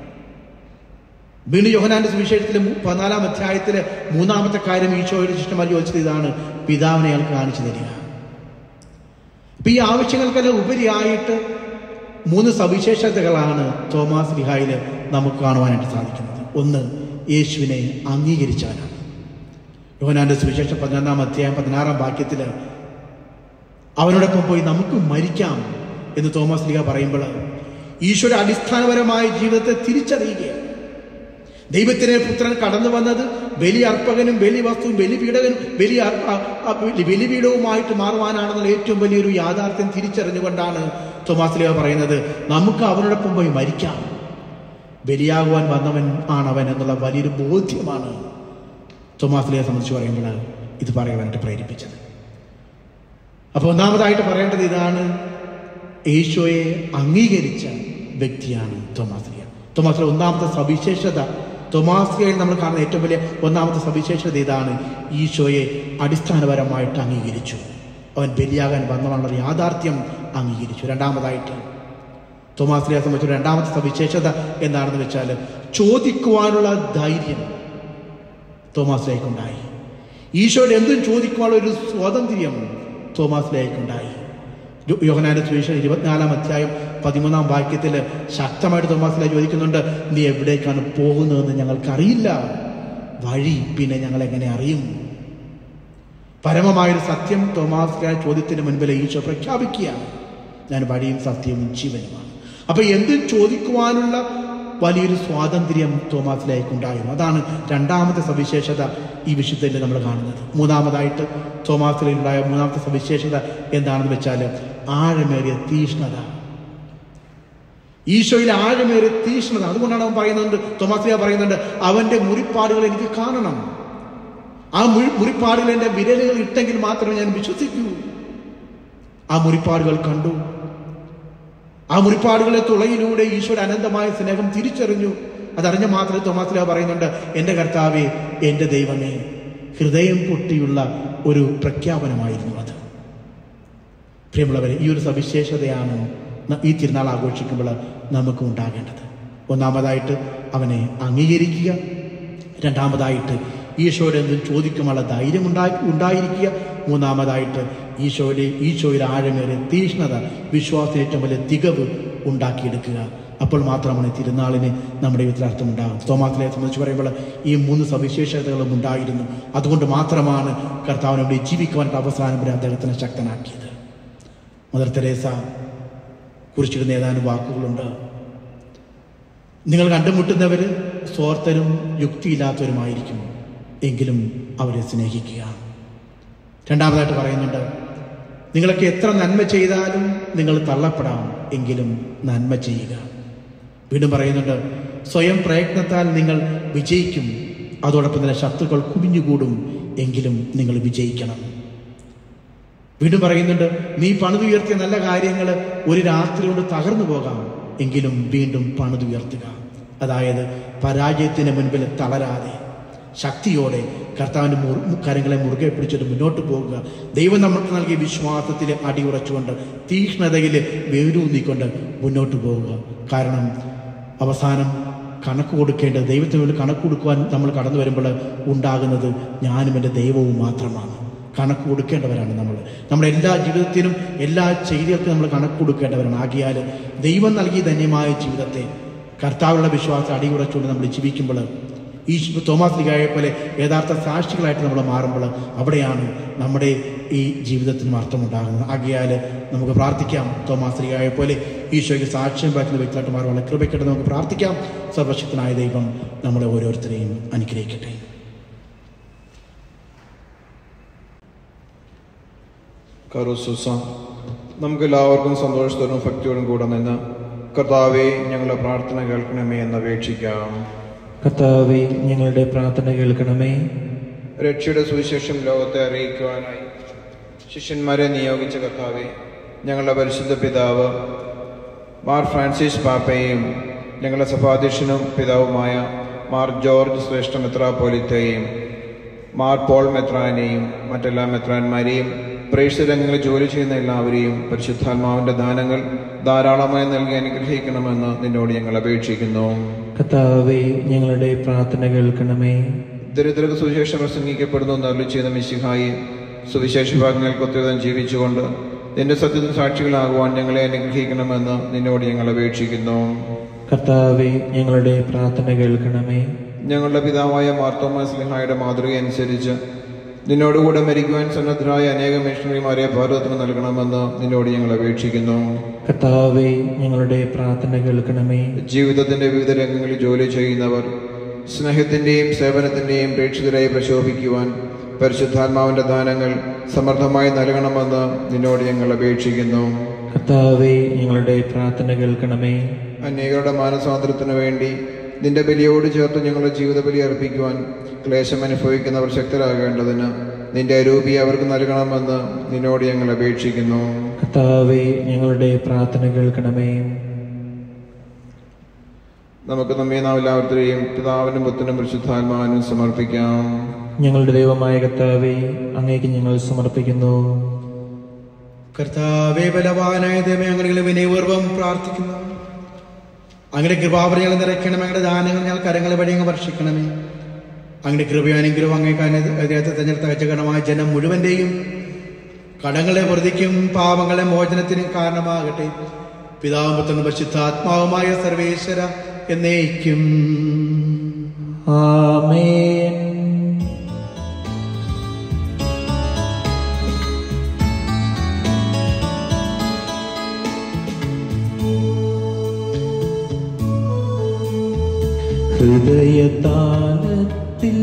വീണ്ടും യോഹനാന്റെ സുവിശേഷത്തിൽ പതിനാലാം അധ്യായത്തിൽ മൂന്നാമത്തെ കാര്യം ഈശോയുടെ ശിഷ്ടന്മാർ ചോദിച്ചത് ഇതാണ് പിതാവിനെ ഞങ്ങൾക്ക് കാണിച്ചു തരിക അപ്പൊ ഈ ആവശ്യങ്ങൾക്കെല്ലാം ഉപരിയായിട്ട് മൂന്ന് സവിശേഷതകളാണ് തോമാസ് ലിഹായിൽ നമുക്ക് കാണുവാനായിട്ട് സാധിക്കുന്നത് ഒന്ന് യേശുവിനെ അംഗീകരിച്ചവനാണ് യോഹനാന്റെ സുവിശേഷം പതിനൊന്നാം അധ്യായം പതിനാറാം വാക്യത്തിൽ അവനോടൊപ്പം പോയി നമുക്ക് മരിക്കാം എന്ന് തോമസ് ലിഹ പറയുമ്പോൾ ഈശോയുടെ അടിസ്ഥാനപരമായ ജീവിതത്തെ തിരിച്ചറിയുകയാണ് ദൈവത്തിനെ പുത്രൻ കടന്നു വന്നത് ബലി അർപ്പകനും ബലി വസ്തുവും ബലിപീഠകനും ബലി അർ- അ- അ- ബലിപീഠവുമായിട്ട് മാറുവാനാണെന്നുള്ള ഏറ്റവും വലിയൊരു യാഥാർത്ഥ്യം തിരിച്ചറിഞ്ഞുകൊണ്ടാണ് തോമാസ് ലിഹ പറയുന്നത് നമുക്ക് അവനോടൊപ്പം പോയി മരിക്കാം ബലിയാകുവാൻ വന്നവൻ ആണവൻ എന്നുള്ള വലിയൊരു ബോധ്യമാണ് തോമാസ് ലിഹയെ സംബന്ധിച്ച് പറയുമ്പോൾ ഇത് പറയുവാനായിട്ട് പ്രേരിപ്പിച്ചത് അപ്പോൾ ഒന്നാമതായിട്ട് പറയേണ്ടത് ഇതാണ് ഈശോയെ അംഗീകരിച്ച വ്യക്തിയാണ് തോമാസ് ലിഹ തോമാസ് ലിഹ ഒന്നാമത്തെ സവിശേഷത തോമാസ് ലിഹയിൽ നമ്മൾ കാണുന്ന ഏറ്റവും വലിയ ഒന്നാമത്തെ സവിശേഷത ഇതാണ് ഈശോയെ അടിസ്ഥാനപരമായിട്ട് അംഗീകരിച്ചു അവൻ ബലിയാകാൻ വന്നവനുള്ള യാഥാർത്ഥ്യം അംഗീകരിച്ചു രണ്ടാമതായിട്ട് തോമാസ് ലിഹയെ സംബന്ധിച്ച് രണ്ടാമത്തെ സവിശേഷത എന്താണെന്ന് വെച്ചാൽ ചോദിക്കുവാനുള്ള ധൈര്യം തോമാസ് ലേക്കുണ്ടായി ഈശോയുടെ എന്തും ചോദിക്കുവാനുള്ള ഒരു സ്വാതന്ത്ര്യം തോമാസ് ലേക്കുണ്ടായി യോ- യോഹന്നാന്റെ സുവിശേഷം ഇരുപത്തിനാലാം അധ്യായം പതിമൂന്നാം വാക്യത്തിൽ ശക്തമായിട്ട് തോമാസിലെ ചോദിക്കുന്നുണ്ട് നീ എവിടേക്കാണ് പോകുന്നതെന്ന് ഞങ്ങൾക്കറിയില്ല വഴി പിന്നെ ഞങ്ങൾ എങ്ങനെ അറിയും പരമമായൊരു സത്യം തോമാസിലെ ചോദ്യത്തിന് മുൻപിൽ ഈശോ പ്രഖ്യാപിക്കുകയാണ് ഞാൻ വഴിയും സത്യവും ജീവനുമാണ് അപ്പൊ എന്തും ചോദിക്കുവാനുള്ള വലിയൊരു സ്വാതന്ത്ര്യം തോമാസിലേക്ക് ഉണ്ടായിരുന്നു അതാണ് രണ്ടാമത്തെ സവിശേഷത ഈ വിശുദ്ധയിൽ നമ്മൾ കാണുന്നത് മൂന്നാമതായിട്ട് തോമാസിലുണ്ടായ മൂന്നാമത്തെ സവിശേഷത എന്താണെന്ന് വെച്ചാൽ ആഴമേറിയ തീഷ്ണത ഈശോയിൽ ആഴമേറിയ തീഷ്ണത അതുകൊണ്ടാണ് അവൻ പറയുന്നുണ്ട് തോമാസിയ പറയുന്നുണ്ട് അവന്റെ മുറിപ്പാടുകൾ എനിക്ക് കാണണം ആ മുറി മുറിപ്പാടുകൾ എൻ്റെ വിരലുകൾ ഇട്ടെങ്കിൽ മാത്രമേ ഞാൻ വിശ്വസിക്കൂ ആ മുറിപ്പാടുകൾ കണ്ടു ആ മുറിപ്പാടുകളെ തുളയിലൂടെ ഈശോയുടെ അനന്തമായ സ്നേഹം തിരിച്ചറിഞ്ഞു അതറിഞ്ഞ മാത്രമേ തോമാസില പറയുന്നുണ്ട് എൻ്റെ കർത്താവേ എൻ്റെ ദൈവമേ ഹൃദയം പൊട്ടിയുള്ള ഒരു പ്രഖ്യാപനമായിരുന്നു അത് പ്രിയമുള്ളവരെ ഈ ഒരു സവിശേഷതയാണ് ന- ഈ തിരുനാൾ ആഘോഷിക്കുമ്പോൾ നമുക്ക് ഉണ്ടാകേണ്ടത് ഒന്നാമതായിട്ട് അവനെ അംഗീകരിക്കുക രണ്ടാമതായിട്ട് ഈശോയുടെ എന്തും ചോദിക്കുമുള്ള ധൈര്യം ഉണ്ടായി ഉണ്ടായിരിക്കുക മൂന്നാമതായിട്ട് ഈശോയുടെ ഈശോയുടെ ആഴമേറിയ തീഷ്ണത വിശ്വാസത്തിന് ഏറ്റവും വലിയ തികവ് ഉണ്ടാക്കിയെടുക്കുക അപ്പോൾ മാത്രമാണ് ഈ തിരുനാളിന് നമ്മുടെ ജീവിതത്തിൽ അർത്ഥമുണ്ടാകും തോമാസിലെ സംബന്ധിച്ച് പറയുമ്പോൾ ഈ മൂന്ന് സവിശേഷതകളും ഉണ്ടായിരുന്നു അതുകൊണ്ട് മാത്രമാണ് കർത്താവിനോട് ജീവിക്കുവാനുള്ള അവസാനം വരെ അദ്ദേഹത്തിനെ ശക്തനാക്കിയത് മദർ തെരേസ കുറിച്ചിടുന്ന ഏതാനും വാക്കുകളുണ്ട് നിങ്ങൾ കണ്ടുമുട്ടുന്നവർ സ്വാർത്ഥരും യുക്തിയില്ലാത്തവരുമായിരിക്കും എങ്കിലും അവരെ സ്നേഹിക്കുക രണ്ടാമതായിട്ട് പറയുന്നുണ്ട് നിങ്ങളൊക്കെ എത്ര നന്മ ചെയ്താലും നിങ്ങൾ തള്ളപ്പെടാം എങ്കിലും നന്മ ചെയ്യുക വീണ്ടും പറയുന്നുണ്ട് സ്വയം പ്രയത്നത്താൽ നിങ്ങൾ വിജയിക്കും അതോടൊപ്പം തന്നെ ശത്രുക്കൾ കുമിഞ്ഞുകൂടും എങ്കിലും നിങ്ങൾ വിജയിക്കണം വീണ്ടും പറയുന്നുണ്ട് നീ പണിതുയർത്തിയ നല്ല കാര്യങ്ങൾ ഒരു രാത്രി കൊണ്ട് തകർന്നു പോകാം എങ്കിലും വീണ്ടും പണിതുയർത്തുക അതായത് പരാജയത്തിന് മുൻപിൽ തളരാതെ ശക്തിയോടെ കർത്താവിൻ്റെ മുറു കരങ്ങളെ മുറുകെ പിടിച്ചിട്ട് മുന്നോട്ട് പോകുക ദൈവം നമുക്ക് നൽകിയ വിശ്വാസത്തിൽ അടിയുറച്ചുകൊണ്ട് തീക്ഷ്ണതയിൽ വേരൂന്നിക്കൊണ്ട് മുന്നോട്ട് പോകുക കാരണം അവസാനം കണക്ക് കൊടുക്കേണ്ടത് ദൈവത്തിന് വേണ്ടി കണക്ക് കൊടുക്കുവാൻ നമ്മൾ കടന്നു വരുമ്പോൾ ഉണ്ടാകുന്നത് ഞാനും എൻ്റെ ദൈവവും മാത്രമാണ് കണക്ക് കൊടുക്കേണ്ടവരാണ് നമ്മൾ നമ്മുടെ എല്ലാ ജീവിതത്തിനും എല്ലാ ചെയ്തികൾക്കും നമ്മൾ കണക്ക് കൊടുക്കേണ്ടവരാണ് ആകിയാൽ ദൈവം നൽകിയ ധന്യമായ ജീവിതത്തെ കർത്താവുള്ള വിശ്വാസം അടിയുറച്ചുകൊണ്ട് നമ്മൾ ജീവിക്കുമ്പോൾ ഈ തോമാസ് ലിഗായെ പോലെ യഥാർത്ഥ സാക്ഷികളായിട്ട് നമ്മൾ മാറുമ്പോൾ അവിടെയാണ് നമ്മുടെ ഈ ജീവിതത്തിനും അർത്ഥമുണ്ടാകുന്നത് ആകിയാൽ നമുക്ക് പ്രാർത്ഥിക്കാം തോമാസ് ലിഗായെ പോലെ ഈശോയ്ക്ക് സാക്ഷ്യം പറ്റുന്ന വ്യക്തിയായിട്ട് മാറുവാനുള്ള കൃപയ്ക്കിട്ട് നമുക്ക് പ്രാർത്ഥിക്കാം സർവശക്തനായ ദൈവം നമ്മളെ ഓരോരുത്തരെയും അനുഗ്രഹിക്കട്ടെ
കറുസുസ നമുക്ക് എല്ലാവർക്കും സന്തോഷത്തോടും ഭക്തിയോടും കൂടെ നിന്ന് കർത്താവെ ഞങ്ങളുടെ പ്രാർത്ഥന കേൾക്കണമേ എന്ന് അപേക്ഷിക്കാം
കർത്താവെ ഞങ്ങളുടെ പ്രാർത്ഥന കേൾക്കണമേ
രക്ഷയുടെ സുവിശേഷം ലോകത്തെ അറിയിക്കുവാനായി ശിഷ്യന്മാരെ നിയോഗിച്ച കർത്താവെ ഞങ്ങളുടെ പരിശുദ്ധ പിതാവ് മാർ ഫ്രാൻസിസ് പാപ്പയെയും ഞങ്ങളുടെ സഭാധ്യക്ഷനും പിതാവുമായ മാർ ജോർജ് ശ്രേഷ്ഠ മെത്രാപോലിത്തയെയും മാർ പോൾ മെത്രാനെയും മറ്റെല്ലാ മെത്രാന്മാരെയും പ്രേക്ഷിത രംഗങ്ങളിൽ ജോലി ചെയ്യുന്ന എല്ലാവരെയും പരിശുദ്ധാത്മാവിന്റെ ദാനങ്ങൾ ധാരാളമായി നൽകി അനുഗ്രഹിക്കണമെന്ന് നിന്നോട് ഞങ്ങൾ അപേക്ഷിക്കുന്നു
കർത്താവെ ഞങ്ങളുടെ പ്രാർത്ഥന കേൾക്കണമേ
ദരിദ്രർക്ക് സുവിശേഷം പ്രസംഗിക്കപ്പെടുന്നു എന്ന് അരുളി ചെയ്ത മിശിഹായി സുവിശേഷ ഭാഗങ്ങൾക്ക് ഒത്തുവിധം ജീവിച്ചുകൊണ്ട് നിന്റെ സത്യത്തിന് സാക്ഷികളാകുവാൻ ഞങ്ങളെ അനുഗ്രഹിക്കണമെന്ന് നിന്നോട് ഞങ്ങൾ അപേക്ഷിക്കുന്നു
കർത്താവെ ഞങ്ങളുടെ പ്രാർത്ഥന കേൾക്കണമേ
ഞങ്ങളുടെ പിതാവായ മാർത്തോമ സ്ലിഹായുടെ മാതൃക അനുസരിച്ച് നിന്നോടുകൂടെ മരിക്കുവാൻ സന്നദ്ധരായ അനേകം മിഷണറിമാരെ ഭാരതത്തിന് നൽകണമെന്ന് നിന്നോട് ഞങ്ങൾ അപേക്ഷിക്കുന്നു
കർത്താവെ ഞങ്ങളുടെ പ്രാർത്ഥന കേൾക്കണമേ
ജീവിതത്തിന്റെ വിവിധ രംഗങ്ങളിൽ ജോലി ചെയ്യുന്നവർ സ്നേഹത്തിന്റെയും സേവനത്തിന്റെയും പ്രേക്ഷിതരായി പ്രശോഭിക്കുവാൻ പരിശുദ്ധാത്മാവിന്റെ ദാനങ്ങൾ സമർത്ഥമായി നൽകണമെന്ന് നിന്നോട് ഞങ്ങൾ അപേക്ഷിക്കുന്നു
കർത്താവെ ഞങ്ങളുടെ പ്രാർത്ഥന കേൾക്കണമേ
അനേകരുടെ മാനസാന്തരത്തിനു വേണ്ടി നിന്റെ ബലിയോട് ചേർത്ത് ഞങ്ങളുടെ ജീവിത ബലി അർപ്പിക്കുവാൻ ക്ലേശം അനുഭവിക്കുന്നവർ ശക്തരാകേണ്ടതിന് നിന്റെ അരൂപി അവർക്ക് നൽകണമെന്ന് നിന്നോട് ഞങ്ങൾ അപേക്ഷിക്കുന്നു
കർത്താവെ ഞങ്ങളുടെ പ്രാർത്ഥന കേൾക്കണമേ
നമുക്ക് നമ്മെ നാം എല്ലാവരുടെയും പിതാവിനും പുത്രനും പരിശുദ്ധാത്മാവിനും സമർപ്പിക്കാം
ഞങ്ങളുടെ ദൈവമായ കർത്താവെ അങ്ങേക്ക് ഞങ്ങൾ സമർപ്പിക്കുന്നു
കർത്താവേ ബലവാനായ ദൈവമേ അങ്ങനെ വിനയപൂർവ്വം പ്രാർത്ഥിക്കുന്നു അങ്ങനെ കൃപാവരങ്ങൾ നിറയ്ക്കണമേ അങ്ങനെ ദാനങ്ങൾ ഞങ്ങൾ കരങ്ങൾ വഴി അങ്ങ് വർഷിക്കണമേ അങ്ങനെ കൃപയാനെങ്കിലും അങ്ങേക്ക് അദ്ദേഹത്തെ തെരഞ്ഞെടുത്ത അജഗണമായ ജനം മുഴുവൻ്റെയും കടങ്ങളെ വൃതിക്കും പാപങ്ങളെ മോചനത്തിനും കാരണമാകട്ടെ പിതാവും പുത്രനും പരിശുദ്ധാത്മാവുമായ സർവേശ്വര എന്നേക്കും
ആമേൻ ഹൃദയതാളത്തിൽ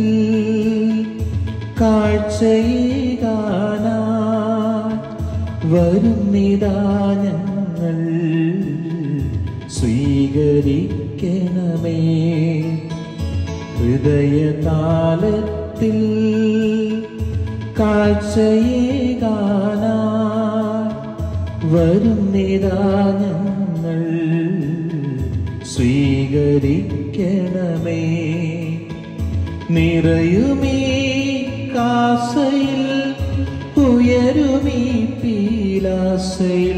കാഴ്ചയേകാനാ വരുന്നിതാ ഞങ്ങൾ സ്വീകരിക്കണമേ ഹൃദയതാളത്തിൽ കാഴ്ചയേകാനാ വരുന്നിതാ ഞങ്ങൾ സ്വീകരിക്കണമേ നിറയുമീ കാസയിൽ ഉയരുമീ പീലാസയിൽ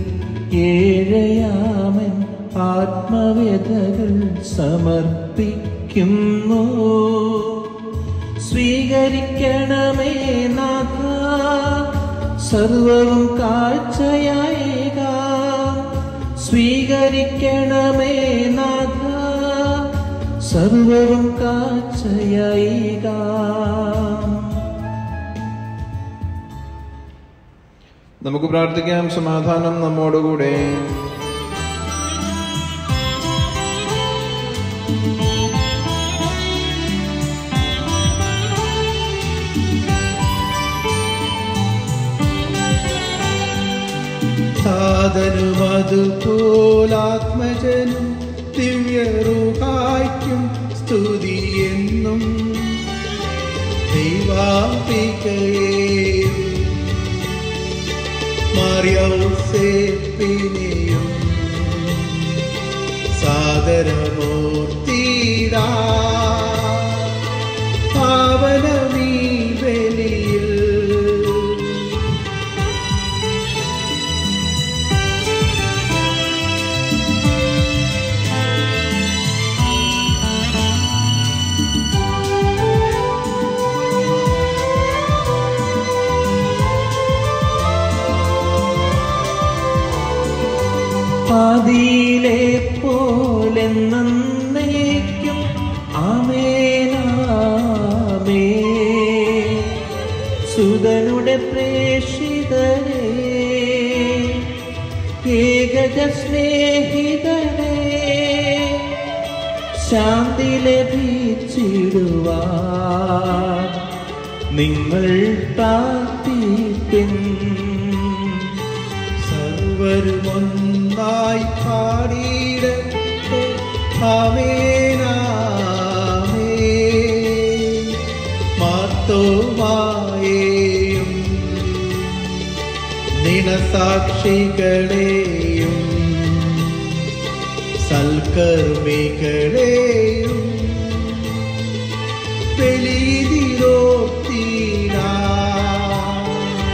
ഏഴയാമൻ ആത്മവ്യതകൾ സമർപ്പിക്കുന്നു സ്വീകരിക്കണമേ നാഥ സർവവും കാഴ്ചയായേക സ്വീകരിക്കണമേ നാഥ സർവവും കാഴ്ചയായേക
നമുക്ക് പ്രാർത്ഥിക്കാം സമാധാനം നമ്മോടുകൂടെ
സാധനുമതുപോലാത്മജനും ദിവ്യറുഹായ്ക്കും സ്തുതിയെന്നും ദൈവാംബികയെയും മറിയൗസേപ്പിനെയും സാദരമൂർത്തിടാ പാവനമീ ബലിയിൽ
ആദിയിലെ പോലെ നന്നേക്കും ആമേനാമേ സുതനുടെ പ്രേഷിതരേ ഏകജ സ്നേഹിതരേ ശാന്തി ലഭിച്ചിടുവാൻ നിങ്ങൾ പ്രാർത്ഥിപ്പിൻ
സർവരുമൊന്നായി പാടിയിടട്ടെ ആമേനാമേ മാത്തോമായേയും നിണസാക്ഷികളെയും സൽക്കർമ്മികളെയും ബലിയിലോത്തീരാ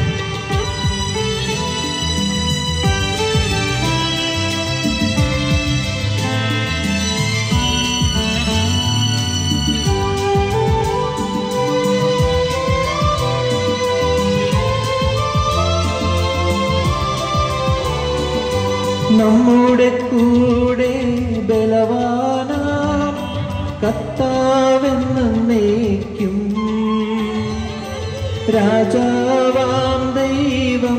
നമ്മുടെ കൂടെ ബലവാനാം കത്താവെന്നേക്കും രാജാവാം ദൈവം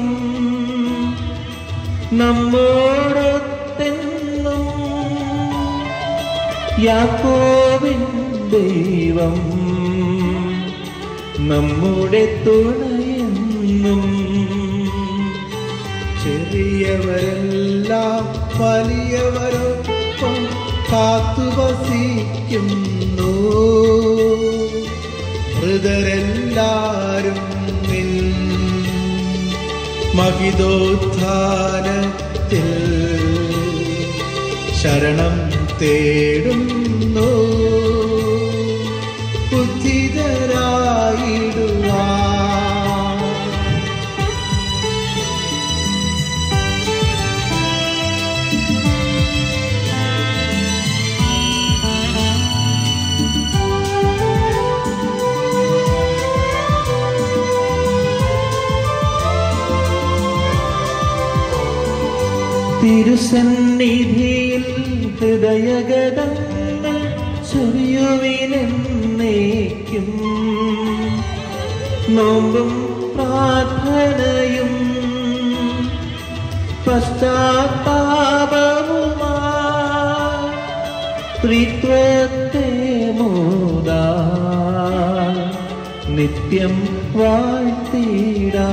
നമ്മോടൊത്തെന്നും യാക്കോവിൻ ദൈവം നമ്മുടെ തുണയെന്നും
ചെറിയവരെല്ലാം വലിയവരൊപ്പം കാത്തുവസിക്കുന്നു മൃതരെല്ലാരും നിൻ മഹിതോത്ഥാനത്തിൽ ശരണം തേടുന്നു ബുദ്ധിതരായിടുവാൻ
തിരുസന്നിധിയിൽ ഹൃദയഗതങ്ങൾ ചൊരിയുവിനെന്നേക്കും നോമ്പും പ്രാർത്ഥനയും പശ്ചാത്താപവുമാ ത്രിത്വത്തെ മൂതാ നിത്യം വാഴ്ത്തിടാ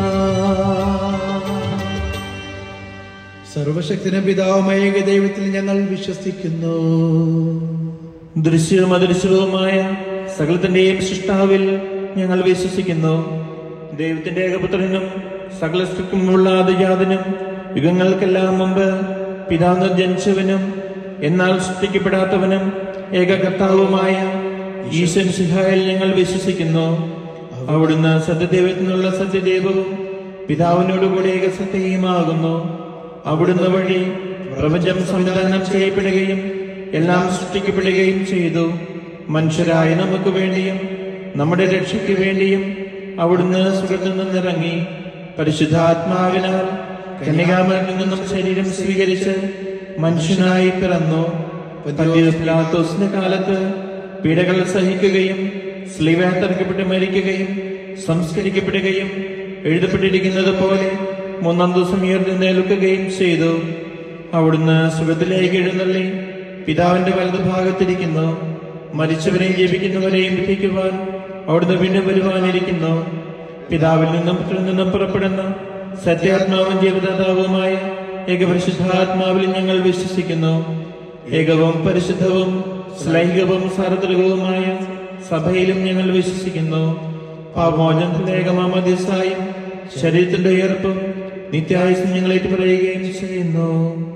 സർവശക്തിനും പിതാവുമായ ദൈവത്തിൽ ഞങ്ങൾ വിശ്വസിക്കുന്നു
ദൃശ്യവും അദൃശ്യവുമായ സകലത്തിന്റെയും സൃഷ്ടാവിൽ ഞങ്ങൾ വിശ്വസിക്കുന്നു ദൈവത്തിന്റെ ഏകപുത്രനും സകല സൃഷ്ടിക്കുമുള്ള അതിജാതനും യുഗങ്ങൾക്കെല്ലാം മുമ്പ് പിതാവ് ജനിച്ചവനും എന്നാൽ സൃഷ്ടിക്കപ്പെടാത്തവനും ഏകകർത്താവുമായ ഈശൻ സിഹായിൽ ഞങ്ങൾ വിശ്വസിക്കുന്നു അവിടുന്ന് സത്യദൈവത്തിനുള്ള സത്യദൈവവും പിതാവിനോടുകൂടി ഏകസത്യയുമാകുന്നു അവിടുന്ന് വഴി പ്രപഞ്ചം സംവിധാനം ചെയ്യപ്പെടുകയും എല്ലാം സൃഷ്ടിക്കപ്പെടുകയും ചെയ്തു മനുഷ്യരായ നമുക്ക് വേണ്ടിയും നമ്മുടെ രക്ഷയ്ക്ക് വേണ്ടിയും അവിടുന്ന് സുഖത്തിൽ നിന്നിറങ്ങി പരിശുദ്ധാത്മാവിനാൽ കന്യകാമരിൽ നിന്നും ശരീരം സ്വീകരിച്ച് മനുഷ്യനായി പിറന്നു പിലാത്തോസിന്റെ കാലത്ത് പീഡകൾ സഹിക്കുകയും സ്ലീവേർത്തറക്കപ്പെട്ട് മരിക്കുകയും സംസ്കരിക്കപ്പെടുകയും എഴുതപ്പെട്ടിരിക്കുന്നത് പോലെ മൂന്നാം ദിവസം ഉയർന്നെഴുന്നേൽക്കുകയും ചെയ്തു അവിടുന്ന് സുഖത്തിലേക്ക് എഴുന്നള്ളി പിതാവിന്റെ വലതുഭാഗത്തിരിക്കുന്നു മരിച്ചവരെയും ജീവിക്കുന്നവരെയും വിധിക്കുവാൻ അവിടുന്ന് വീണ്ടും വരുവാനിരിക്കുന്നു പിതാവിൽ നിന്നും പുത്രനിൽ നിന്നും പുറപ്പെടുന്ന സത്യാത്മാവും ജീവദാതാവുമായ ഏകപരിശുദ്ധാത്മാവിൽ ഞങ്ങൾ വിശ്വസിക്കുന്നു ഏകവും പരിശുദ്ധവും ശ്ലൈഹികവും സാർവത്രികവുമായ സഭയിലും ഞങ്ങൾ വിശ്വസിക്കുന്നു പാപമോചനത്തിന്റെ ഏകമാമധ്യസ്ഥായും ശരീരത്തിന്റെ ഉയർപ്പും നിത്യായുസും ഞങ്ങൾ ഏറ്റുപറയുകയും ചെയ്യുന്നു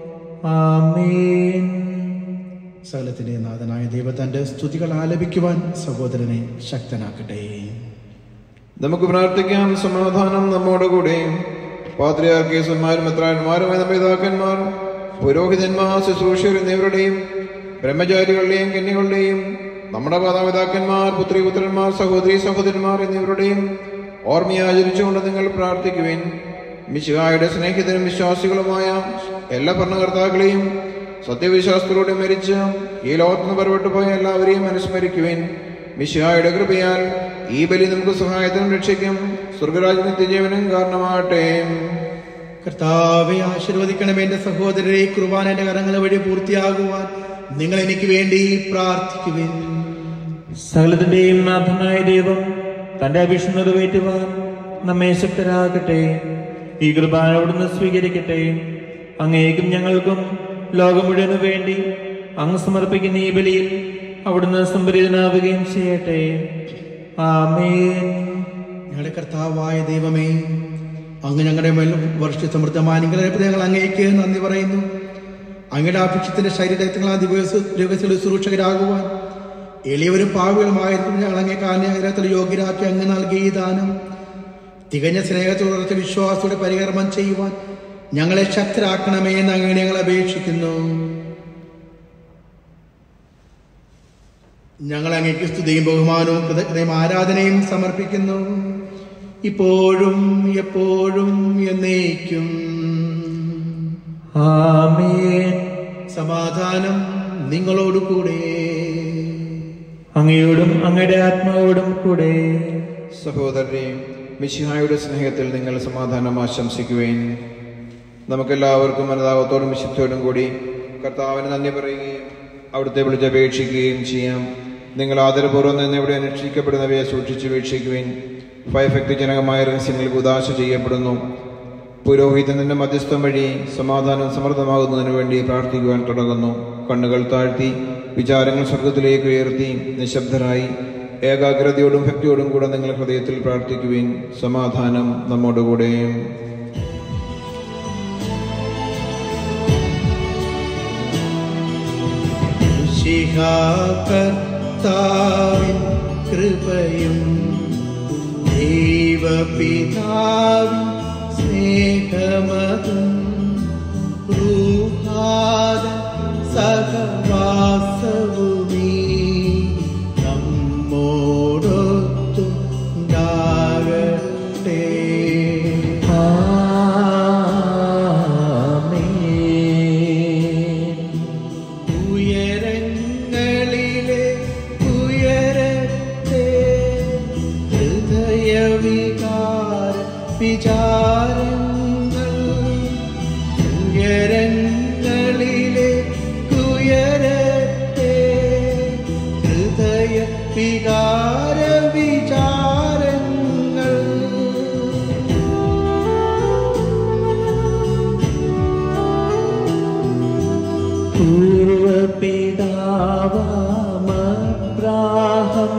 ആമേൻ
സകലത്തിന്റെ നാഥനായ ദൈവത്തന്റെ സ്തുതികൾ ആലപിക്കുവാൻ സഹോദരനെ ശക്തനാക്കട്ടെ
നമുക്ക് പ്രാർത്ഥിക്കാം സമാധാനം നമ്മോടുകൂടെ പാത്രിയാർക്കേസന്മാരും മെത്രാന്മാരുമായ നമ്മുടെ പിതാക്കന്മാർ പുരോഹിതന്മാർ ശുശ്രൂഷകർ എന്നിവരുടെയും ബ്രഹ്മചാരികളുടെയും കന്യകളുടെയും നമ്മുടെ മാതാപിതാക്കന്മാർ പുത്രിപുത്രന്മാർ സഹോദരി സഹോദരന്മാർ എന്നിവരുടെയും ഓർമ്മയാചരിച്ചുകൊണ്ട് നിങ്ങൾ പ്രാർത്ഥിക്കുവിൻ മിശിഹായുടെ സ്നേഹിതരും വിശ്വാസികളുമായ എല്ലാ ഭരണകർത്താക്കളെയും സത്യവിശ്വാസത്തിലൂടെ മരിച്ച് ഈ ലോകത്തുനിന്ന് പുറപ്പെട്ടു പോയ എല്ലാവരെയും അനുസ്മരിക്കുവിൻ മിശിഹായുടെ കൃപയാൽ ഈ ബലി നമുക്ക് സഹായത്തിനും രക്ഷിക്കും സ്വർഗരാജ് നിത്യജീവനും കാരണമാകട്ടെ
കർത്താവെ ആശീർവദിക്കണമേ എന്റെ സഹോദരരെ ഈ കുർബാന എന്റെ കരങ്ങൾ വഴി പൂർത്തിയാകുവാൻ നിങ്ങൾ എനിക്ക് വേണ്ടി പ്രാർത്ഥിക്കുവിൻ
സകലത്തിന്റെയും നാഥനായ ദൈവം തന്റെ അഭിഷേകം നിറവേറ്റുവാൻ നമ്മെ ശക്തരാകട്ടെ ഈ കൃപാന അവിടുന്ന് സ്വീകരിക്കട്ടെ അങ്ങേക്കും ഞങ്ങൾക്കും ലോകം മുഴുവനു വേണ്ടി അങ്ങ് സമർപ്പിക്കുന്ന ഈ ബലിയിൽ അവിടുന്ന് സംപ്രീതനാവുകയും ചെയ്യട്ടെ ആമേൻ
ഞങ്ങളുടെ കർത്താവായ ദൈവമേ അങ്ങ് ഞങ്ങളുടെ മേൽ വർഷ സമൃദ്ധമായ നിങ്ങളുടെ ഞങ്ങൾ അങ്ങേക്ക് നന്ദി പറയുന്നു അങ്ങയുടെ അഭിക്ഷത്തിന്റെ ശരീരങ്ങൾ ദിവസ സുരക്ഷകരാകുവാൻ എളിയവരും പാവികളുമായിരുന്നു ഞങ്ങൾ അങ്ങേ കാന്യാഗ്രഹത്തിൽ യോഗ്യരാക്കി അങ്ങ് നൽകിയ ഈ ദാനം തികഞ്ഞ സ്നേഹത്തോടുറച്ച വിശ്വാസത്തോടെ പരികർമ്മം ചെയ്യുവാൻ ഞങ്ങളെ ശക്തരാക്കണമേ എന്ന് അങ്ങനെ ഞങ്ങൾ അപേക്ഷിക്കുന്നു ഞങ്ങൾ അങ്ങേക്ക് സ്തുതിയും ബഹുമാനവും കൃതജ്ഞതയും ആരാധനയും സമർപ്പിക്കുന്നു ഇപ്പോഴും എപ്പോഴും എന്നേക്കും
ആമേൻ
സമാധാനം നിങ്ങളോട് കൂടെ
അങ്ങയോടും അങ്ങയുടെ ആത്മാവോടും കൂടെ
സഹോദരരെ മിശിഹായുടെ സ്നേഹത്തിൽ നിങ്ങൾ സമാധാനം ആശംസിക്കുവേൻ നമുക്കെല്ലാവർക്കും മനതാവത്തോടും വിശുദ്ധയോടും കൂടി കർത്താവിന് നന്ദി പറയുകയും അവിടുത്തെ വിളിച്ചപേക്ഷിക്കുകയും ചെയ്യാം നിങ്ങൾ ആദരപൂർവ്വം നിന്ന് ഇവിടെ അനുഷ്ഠിക്കപ്പെടുന്നവയെ സൂക്ഷിച്ചു വീക്ഷിക്കുവിൻ ഭയഭക്തിജനകമായ രഹസ്യങ്ങൾക്ക് ഉദാശ ചെയ്യപ്പെടുന്നു പുരോഹിതന്റെ മധ്യസ്ഥം വഴി സമാധാനം സമൃദ്ധമാകുന്നതിനു വേണ്ടി പ്രാർത്ഥിക്കുവാൻ തുടങ്ങുന്നു കണ്ണുകൾ താഴ്ത്തി വിചാരങ്ങൾ സ്വർഗത്തിലേക്ക് ഉയർത്തി നിശബ്ദരായി ഏകാഗ്രതയോടും ഭക്തിയോടും കൂടെ നിങ്ങൾ ഹൃദയത്തിൽ പ്രാർത്ഥിക്കുവിൻ സമാധാനം നമ്മോടുകൂടെ
കർത്താവിൻ കൃപയും ദൈവപിതാവിൻ സ്നേഹമതും റൂഹാദ സഹവാസവുമീ നമ്മോടൊത്തുണ്ടാകട്ടെ
ആമേൻ
നിത്യവികാര വിചാരങ്ങൾ ഉയരങ്ങളിലെ ഉയരത്തെ ഹൃദയ വികാര വിചാരങ്ങൾ
പൂർവപിതാവാമബ്രാഹം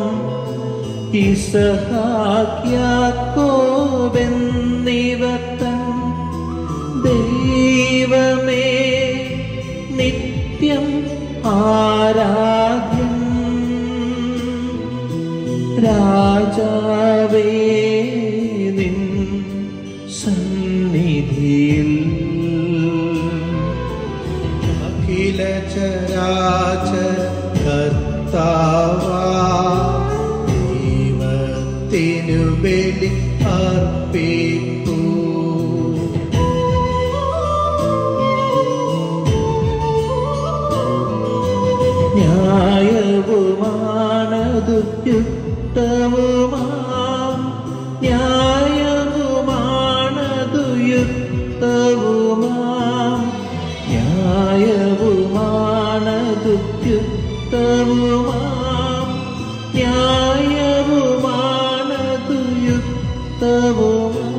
ഇസഹാക്യാക്കോബെന്നിവത്തൻ ദൈവമേ നിത്യം ആരാധ്യൻ രാജാവേ നിൻ സന്നിധിയിൽ
അഖില ചരാച കർത്താവാ ദൈവത്തിനു ബലി അർപ്പിക്കൂ
ന്യായവുമാണതു യുക്തവുമാം ന്യായവുമാണതു യുക്തവുമാം ന്യായവുമാണതു യുക്തവുമാം ന്യായവുമാണതു യുക്തവുമാം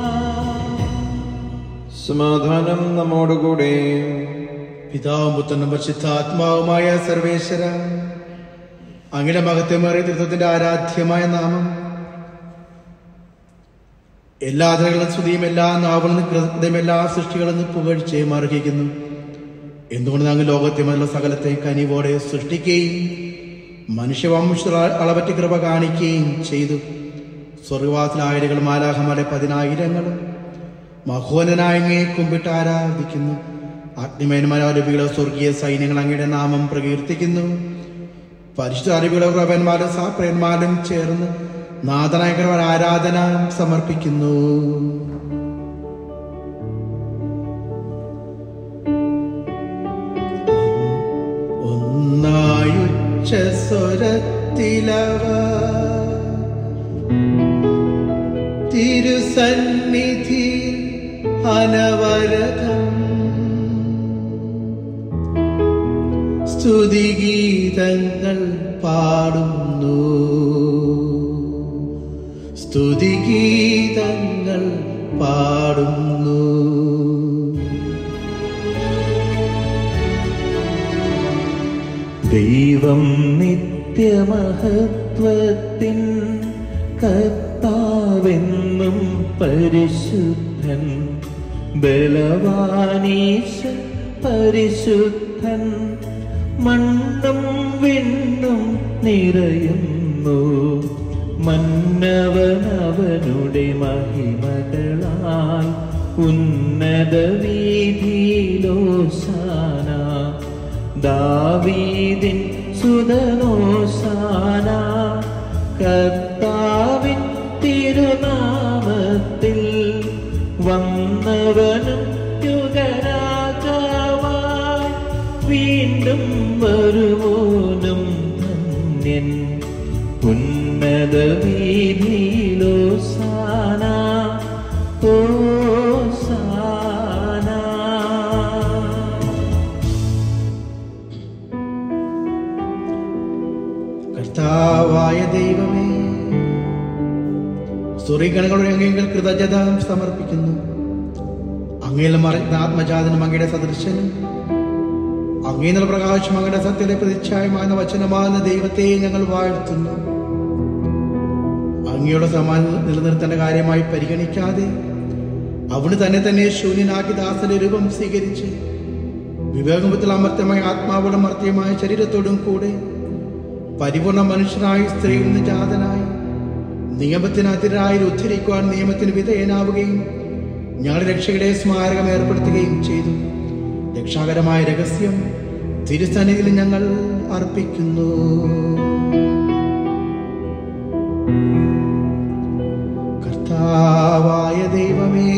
സമാധാനം നമ്മോടുകൂടെ
പിതാവും പുത്രനും പരിശുദ്ധാത്മാവുമായ സർവേശ്വര അങ്ങയുടെ മഹത്വമേറിയ തൃത്വത്തിന്റെ ആരാധ്യമായ നാമം എല്ലാ ആദരകളും സ്തുതിയും എല്ലാ നാവുകളും കൃതയും എല്ലാ സൃഷ്ടികളും പുകഴ്ചയും അർഹിക്കുന്നു എന്തുകൊണ്ട് ഞങ്ങൾ ലോകത്തെ മുതലുള്ള സകലത്തെ കനിവോടെ സൃഷ്ടിക്കുകയും മനുഷ്യവംശ അളവറ്റ കൃപ കാണിക്കുകയും ചെയ്തു സ്വർഗവാസിലായിരങ്ങളും മാലാഹമാരെ പതിനായിരങ്ങളും മഹോനനായ അങ്ങയെ കുമ്പിട്ട് ആരാധിക്കുന്നു അഗ്നിമയന്മാരൂപികളെ സ്വർഗീയ സൈന്യങ്ങൾ അങ്ങയുടെ നാമം പ്രകീർത്തിക്കുന്നു പരിശുദ്ധ അറിവുകളെ പ്രഭന്മാരും സാപ്രന്മാരും ചേർന്ന് നാഥനായകർ ആരാധന സമർപ്പിക്കുന്നു ഒന്നായുച്ച സ്വരത്തിലവ തിരുസന്നിധി അനവരതം സ്തുതിഗീതങ്ങൾ പാടുന്നു സ്തുതിഗീതങ്ങൾ പാടുന്നു
ദൈവം നിത്യമഹത്വത്തിൻ കർത്താവെന്നും പരിശുദ്ധൻ ബലവാനീശ പരിശുദ്ധൻ മണ്ണും വിണ്ണും നിറയുന്നു മന്നവനവനുടെ മഹിമകളാൽ ഉന്നത വീതിയിലോശാന ദാവീദിൻ സുതനോശാന കർത്താവിൻ തിരുനാമത്തിൽ വന്നവനും യുഗരാജാവായി വീണ്ടും വരുവോനും ധന്യൻ ഉന്നത വീതിയിലോസാന ഓസാന
കർത്താവായ ദൈവമേ സ്തുറിഗണങ്ങളുടെ അങ്ങയിൽ കൃതജ്ഞത സമർപ്പിക്കുന്നു അങ്ങയിൽ മറഞ്ഞ ആത്മജാതനും അങ്ങയുടെ സദൃശനും അങ്ങേന്നുള്ള പ്രകാശം അങ്ങയുടെ സത്യത്തെ പ്രതിച്ഛായമായ വചനമാകുന്ന ദൈവത്തെ ഞങ്ങൾ വാഴ്ത്തുന്നു അങ്ങയുടെ സമാനം നിലനിർത്തേണ്ട കാര്യമായി പരിഗണിക്കാതെ അവിടുന്ന് തന്നെ തന്നെ ശൂന്യനാക്കി ദാസന്റെ രൂപം സ്വീകരിച്ച് വിവേകമത്തിൽ അമർത്യമായ ആത്മാവോടും മർത്യമായ ശരീരത്തോടും കൂടെ പരിപൂർണ മനുഷ്യനായി സ്ത്രീയിൽ നിന്ന് ജാതനായി നിയമത്തിനതിരായി ഉദ്ധരിക്കുവാൻ നിയമത്തിന് വിധേയനാവുകയും ഞങ്ങളുടെ രക്ഷയുടെ സ്മാരകം ഏർപ്പെടുത്തുകയും ചെയ്തു രക്ഷാകരമായ രഹസ്യം തിരുസന്നിധിയിൽ ഞങ്ങൾ അർപ്പിക്കുന്നു കർത്താവായ ദൈവമേ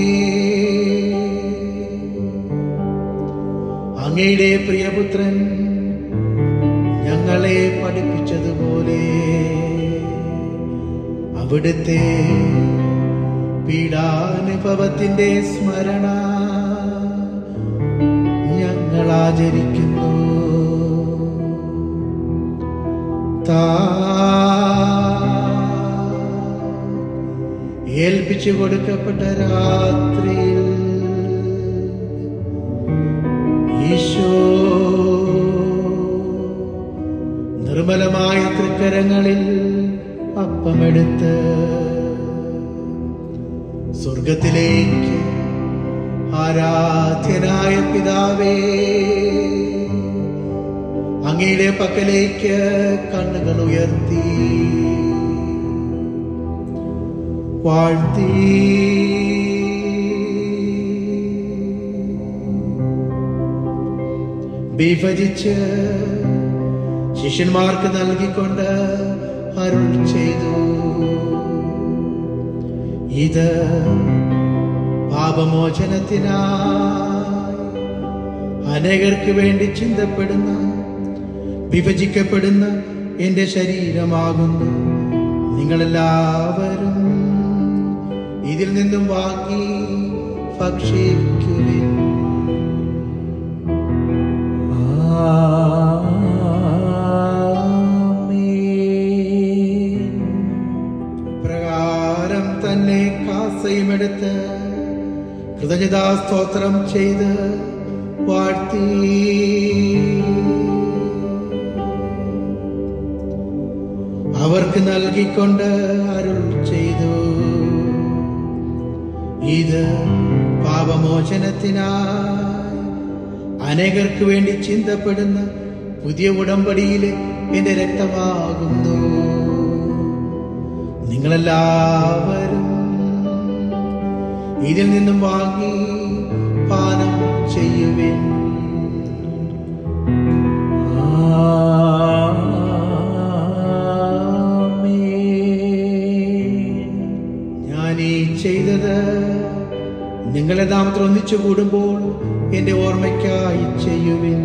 അങ്ങയുടെ പ്രിയപുത്രൻ ഞങ്ങളെ പഠിപ്പിച്ചതുപോലെ അവിടുത്തെ പീഡാനുഭവത്തിന്റെ സ്മരണ ഞങ്ങൾ ആചരിക്കുന്നു താ ഏൽപ്പിച്ചു കൊടുക്കപ്പെട്ട രാത്രിയിൽ ഈശോ നിർമ്മലമായ തൃക്കരങ്ങളിൽ അപ്പമെടുത്ത് സ്വർഗത്തിലേക്ക് ആരാധ്യനായ പിതാവേ അങ്ങയുടെ പക്കലേക്ക് കണ്ണുകൾ ഉയർത്തി വാഴ്ത്തി വിഭജിച്ച് ശിഷ്യന്മാർക്ക് നൽകിക്കൊണ്ട് അരുൾ ചെയ്തു ഇത് പാപമോചനത്തിനായി അനേകർക്ക് വേണ്ടി ചിന്തപ്പെടുന്ന വിഭജിക്കപ്പെടുന്ന എന്റെ ശരീരമാകുന്നു നിങ്ങളെല്ലാവരും ഇതിൽ നിന്നും വാങ്ങി ഭക്ഷിക്കുവിൻ
ആമേൻ.
പ്രകാരം തന്നെ കാസയുമെടുത്ത് കൃതജ്ഞതാ സ്തോത്രം ചെയ്ത് വാഴ്ത്തി അവർക്ക് നൽകിക്കൊണ്ട് അരുൾ ചെയ്തു ഇത് പാപമോചനത്തിനായി അനേകർക്ക് വേണ്ടി ചിന്തപ്പെടുന്ന പുതിയ ഉടമ്പടിയിലെ എന്റെ രക്തമാകുന്നു നിങ്ങളെല്ലാവരും ഇതിൽ നിന്നും വാങ്ങി പാനം ചെയ്യുവിൻ
ആമേൻ.
ഞാൻ ഈ ചെയ്തത് നിങ്ങളെ നാമത്തിൽ ഒന്നിച്ചു കൂടുമ്പോൾ എന്റെ ഓർമ്മയ്ക്കായി ചെയ്യുവിൻ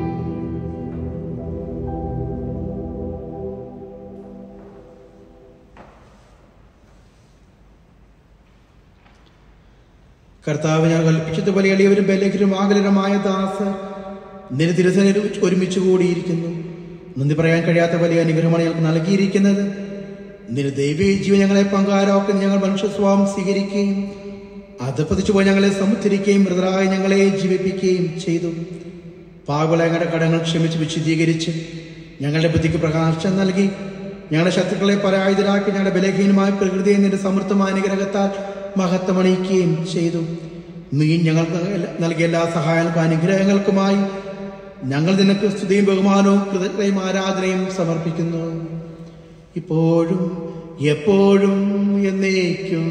കർത്താവ് ഞാൻ കൽപ്പിച്ചതുപോലെ എളിയവരും ബലഹരും ആകലരമായ ദാസർ നിന്റെ തിരുസനിൽ ഒരുമിച്ച് കൂടിയിരിക്കുന്നു നന്ദി പറയാൻ കഴിയാത്ത വലിയ അനുഗ്രഹമാണ് ഞങ്ങൾക്ക് നൽകിയിരിക്കുന്നത് നിന്റെ ദൈവീയ ജീവൻ ഞങ്ങളെ പങ്കാരാക്കി ഞങ്ങൾ മനുഷ്യസ്വഭാവം സ്വീകരിക്കുകയും അധപ്പതിച്ചു പോയി ഞങ്ങളെ സമുദ്ധരിക്കുകയും മൃതരായി ഞങ്ങളെ ജീവിപ്പിക്കുകയും ചെയ്തു പാകുള ഞങ്ങളുടെ കടങ്ങൾ ക്ഷമിച്ച് വിശദീകരിച്ച് ഞങ്ങളുടെ ബുദ്ധിക്ക് പ്രകാശം നൽകി ഞങ്ങളുടെ ശത്രുക്കളെ പരായുധരാക്കി ഞങ്ങളുടെ ബലഹീനമായ പ്രകൃതിയെ നിന്റെ സമൃദ്ധമായ അനുഗ്രഹത്താൽ മഹത്വമണിയിക്കുകയും ചെയ്തു നീ ഞങ്ങൾക്ക് എല്ലാ- നൽകിയ എല്ലാ സഹായങ്ങൾക്കും അനുഗ്രഹങ്ങൾക്കുമായി ഞങ്ങൾ നിനക്ക് സ്തുതിയും ബഹുമാനവും കൃതജ്ഞതയും ആരാധനയും സമർപ്പിക്കുന്നു ഇപ്പോഴും എപ്പോഴും എന്നേക്കും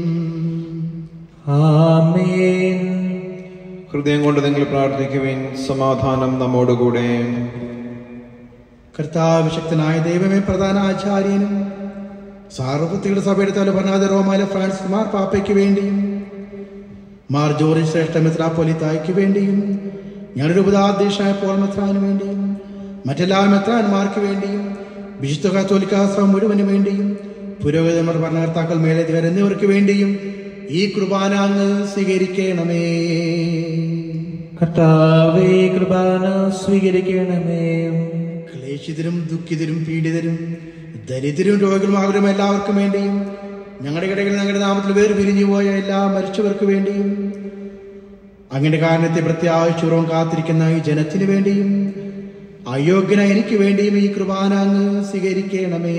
ആമേൻ
ഹൃദയം കൊണ്ട് നിങ്ങൾ പ്രാർത്ഥിക്കുവിൻ സമാധാനം നമ്മോടുകൂടെ
കർത്താവ് ശക്തനായ ദൈവമേ പ്രധാന ആചാര്യനും സാർവത്രിക സഭയുടെ തലഭരണാഥ റോമാലെ ഫ്രാൻസിസ് മാർ പാപ്പയ്ക്ക് വേണ്ടിയും മാർ ജോർജ് ശ്രേഷ്ഠ മെത്രാപ്പൊലിത്തായ്ക്ക് വേണ്ടിയും ഞങ്ങളുടെ ഉപതാധ്യക്ഷനായ പോൾ മെത്രാന് വേണ്ടിയും മറ്റെല്ലാ മെത്രാന്മാർക്ക് വേണ്ടിയും വിശുദ്ധ കത്തോലിക്ക സഭ മുഴുവന് വേണ്ടിയും പുരോഗതിമർ ഭരണകർത്താക്കൾ മേലധികാരം എന്നിവർക്ക് വേണ്ടിയും ഈ കുർബാന അങ്ങ് സ്വീകരിക്കണമേ
കർത്താവേ കൃപാന സ്വീകരിക്കണമേ
ക്ലേശിതരും ദുഃഖിതരും പീഡിതരും ദരിദ്രരും രോഗികളുമാകരും എല്ലാവർക്കും വേണ്ടിയും ഞങ്ങളുടെ ഇടയിൽ ഞങ്ങളുടെ നാമത്തിൽ വേറെ പിരിഞ്ഞു പോയ എല്ലാ മരിച്ചവർക്ക് വേണ്ടിയും അങ്ങയുടെ കാരണത്തെ പ്രത്യാശപൂർവ്വം കാത്തിരിക്കുന്ന ഈ ജനത്തിന് വേണ്ടിയും അയോഗ്യന എനിക്ക് വേണ്ടിയും ഈ കുർബാന അങ്ങ് സ്വീകരിക്കണമേ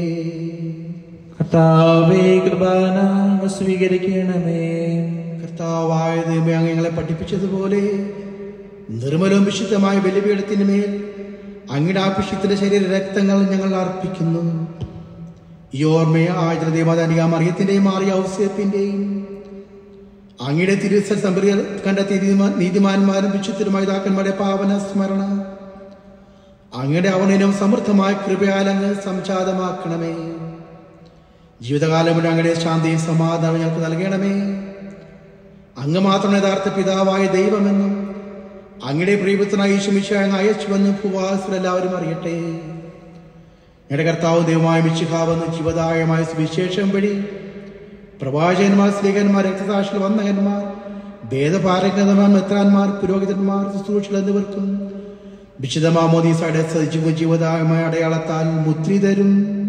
കർത്താവേ കൃപാന സ്വീകരിക്കണമേ
കർത്താവായ ദൈവമേ അങ്ങ് ഞങ്ങളെ പഠിപ്പിച്ചതുപോലെ നിർമ്മലവും വിശുദ്ധമായ ബലിപീഠത്തിന് മേൽ അങ്ങയുടെ അഭിഷിക്തന്റെ ശരീര രക്തങ്ങൾ ഞങ്ങൾ അർപ്പിക്കുന്നു ഈ ഓർമ്മയെ ആചര ദേവതാനിക മറിയത്തിന്റെയും മാറിയ ഔസ്യത്തിന്റെയും അങ്ങയുടെ തിരുസൽ സംപ്രിയ കണ്ടെത്തിയ നീതിമാ- നീതിമാന്മാരും വിശുദ്ധരുമായ താക്കന്മാരുടെ പാവന സ്മരണ അങ്ങയുടെ അവനിനും സമൃദ്ധമായ കൃപയാൽ അങ്ങ് സംജാതമാക്കണമേ ജീവിതകാലം മുഴുവൻ അങ്ങയുടെ ശാന്തിയും സമാധാനവും ഞങ്ങൾക്ക് നൽകണമേ അങ്ങ് മാത്രം യഥാർത്ഥ പിതാവായ ദൈവമെന്നും അങ്ങയുടെ പ്രിയപുത്രനായ യേശുമിശ അങ്ങ് അയച്ചുവെന്നും ഭൂവാസുരെല്ലാവരും അറിയട്ടെ ഞങ്ങളുടെ കർത്താവ് ദൈവമായ മിശിഹാവെന്ന് ജീവദായമായ സുവിശേഷം വഴി പ്രവാചകന്മാർ സ്ത്രീകന്മാർ രക്തസാക്ഷികൾ വന്നകന്മാർ ഭേദപാരകന്മാർ മെത്രാന്മാർ പുരോഹിതന്മാർ ശുശ്രൂഷകൾ എന്നിവർക്കും വിശുദ്ധമാമോദീസയുടെ സജീവ ജീവദായമായ അടയാളത്താൽ മുദ്രിതരും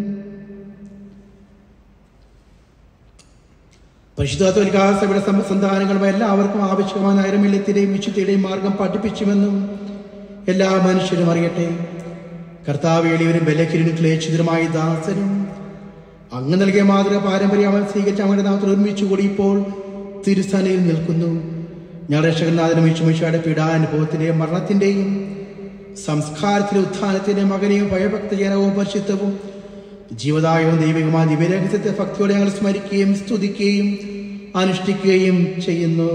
പരിശുദ്ധാത്വൽകാസയുടെ സന്താനങ്ങളും എല്ലാവർക്കും ആവശ്യമായ നൈരമില്യത്തിന്റെയും വിശുദ്ധിയുടെയും മാർഗം പഠിപ്പിച്ചുവെന്നും എല്ലാ മനുഷ്യരും അറിയട്ടെ കർത്താവ് എളിയവരും ബലക്കിരിനും ക്ലേശിതരുമായ ദാസനും അങ്ങ് നൽകിയ മാതൃക പാരമ്പര്യം അവൻ സ്വീകരിച്ച അവന്റെ നാമത്തിൽ ഒരുമിച്ച് കൂടി ഇപ്പോൾ തിരുസനയിൽ നിൽക്കുന്നു ഞങ്ങളുടെ രക്ഷകനാഥനും വിഷുമിഷയുടെ പീഡാനുഭവത്തിന്റെയും മരണത്തിന്റെയും സംസ്കാരത്തിലെ ഉത്ഥാനത്തിന്റെയും മകനെയും ഭയഭക്തജനവും പരിശുദ്ധവും ജീവദായവും ദൈവികമായ ദിവ്യരഹസ്യത്തെ ഭക്തിയോടെ ഞങ്ങൾ സ്മരിക്കുകയും സ്തുതിക്കുകയും അനുഷ്ഠിക്കുകയും ചെയ്യുന്നു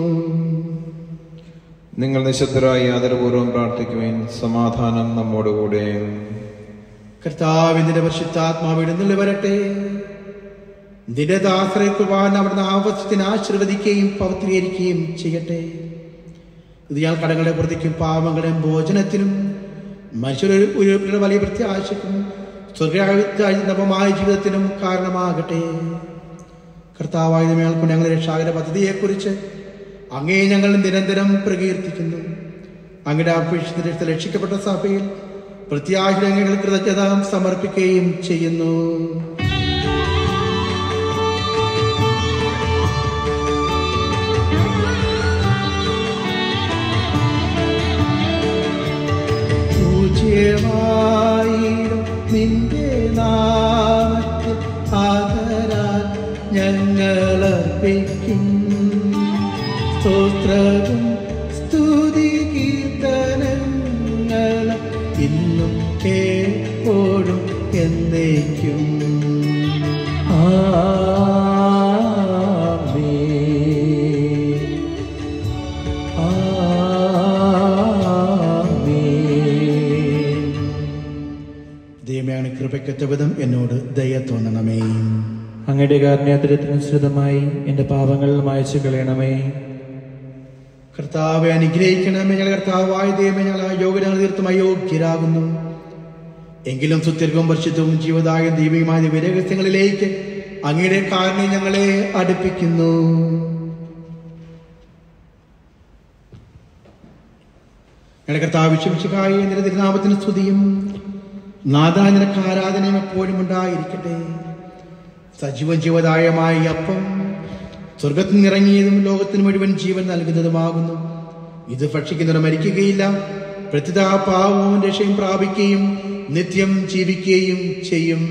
നിങ്ങൾ നിശബ്ദരായി ആദരപൂർവ്വം പ്രാർത്ഥിക്കുവാൻ സമാധാനം നമ്മോടുകൂടെ
കർത്താവിന്റെ പരിശുദ്ധാത്മാവിടെ നിന്ന് വരട്ടെ നിന്റെ ദാസരെ കുർബാന അവിടുന്ന് ആവശ്യത്തിന് ആശീർവദിക്കുകയും പവിത്രീകരിക്കുകയും ചെയ്യട്ടെ ഇത് ഞാൻ കടങ്ങളെ പ്രതിക്കും പാവങ്ങളെയും ഭോജനത്തിനും മനുഷ്യരുടെ ഒരു വലിയ പ്രത്യാശക്കും സ്വർഗമായ ജീവിതത്തിനും കാരണമാകട്ടെ കർത്താവായ മേൽക്കൊണ്ട് ഞങ്ങളുടെ രക്ഷാകര പദ്ധതിയെക്കുറിച്ച് അങ്ങേ ഞങ്ങൾ നിരന്തരം പ്രകീർത്തിക്കുന്നു അങ്ങയുടെ അപേക്ഷിത രക്ഷിക്കപ്പെട്ട സഭയിൽ പ്രത്യാശ ഞങ്ങൾ കൃതജ്ഞത സമർപ്പിക്കുകയും ചെയ്യുന്നു പൂജ്യമായിരം നിന്റെ നാമത്തിൽ ആദരാൽ ഞങ്ങളർപ്പിക്കും സ്തോത്രവും സ്തുതി കീർത്തനങ്ങൾ ഇന്നും എപ്പോഴും എന്നേക്കും
ആമേൻ. ആമേൻ.
ദൈവമാണ് കൃപയ്ക്കൊത്ത വിധം എന്നോട് ദയ തോന്നണമേ
അങ്ങയുടെ കാരുണ്യാതിരത്തിനനുസൃതമായി എന്റെ പാപങ്ങൾ മായച്ചു കളയണമേ
കർത്താവെ അനുഗ്രഹിക്കണമേ ഞങ്ങൾ കർത്താവായ ദൈവമേ ഞങ്ങൾ ആ യോഗ്യങ്ങൾ തീർത്തും അയോഗ്യരാകുന്നു എങ്കിലും സുത്യർക്കും പരിശുദ്ധവും ജീവദായ ദൈവികമായ വിരഹസ്യങ്ങളിലേക്ക് അങ്ങയുടെ കാരണം ഞങ്ങളെ അടുപ്പിക്കുന്നു ഞങ്ങളുടെ കർത്താവ് വിശ്വസിക്കായി നിന്റെ തിരുനാമത്തിന് സ്തുതിയും നാദാനിനക്ക് ആരാധനയും എപ്പോഴും ഉണ്ടായിരിക്കട്ടെ സജീവ ജീവദായമായ ഈ അപ്പം സ്വർഗത്തിൽ നിറങ്ങിയതും ലോകത്തിന് മുഴുവൻ ജീവൻ നൽകുന്നതുമാകുന്നു ഇത് ഭക്ഷിക്കുന്നവർ മരിക്കുകയില്ല പ്രത്യുത പാവവും രക്ഷയും പ്രാപിക്കുകയും നിത്യം ജീവിക്കുകയും ചെയ്യും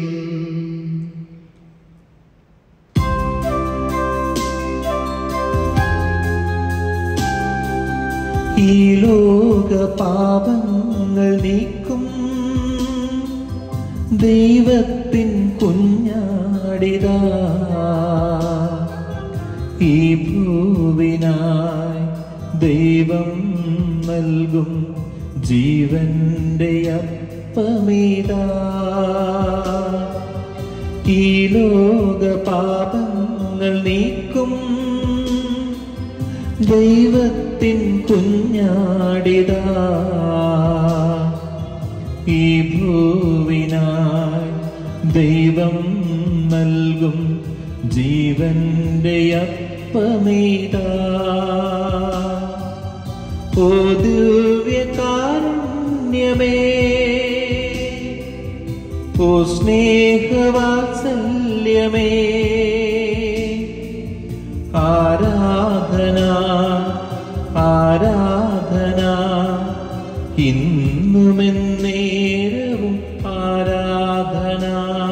ഈ ലോക പാപങ്ങൾ നീക്കും ദൈവത്തിൻ കുഞ്ഞാടിതാ ഈ ഭൂവിനായി ദൈവം നൽകും ജീവന്റെ അപ്പമീതാ ഈ ലോക പാപങ്ങൾ നീക്കും ദൈവത്തിൻ കുഞ്ഞാടിതാ ഈ ഭൂവിനായി ദൈവം നൽകും ജീവന്റെ അപ്പമീതാ ഓ ദിവ്യകാരുണ്യമേ ഓ സ്നേഹവാത്സല്യമേ ആരാധന ആരാധന ഇന്നുമെന്നേരവും ആരാധന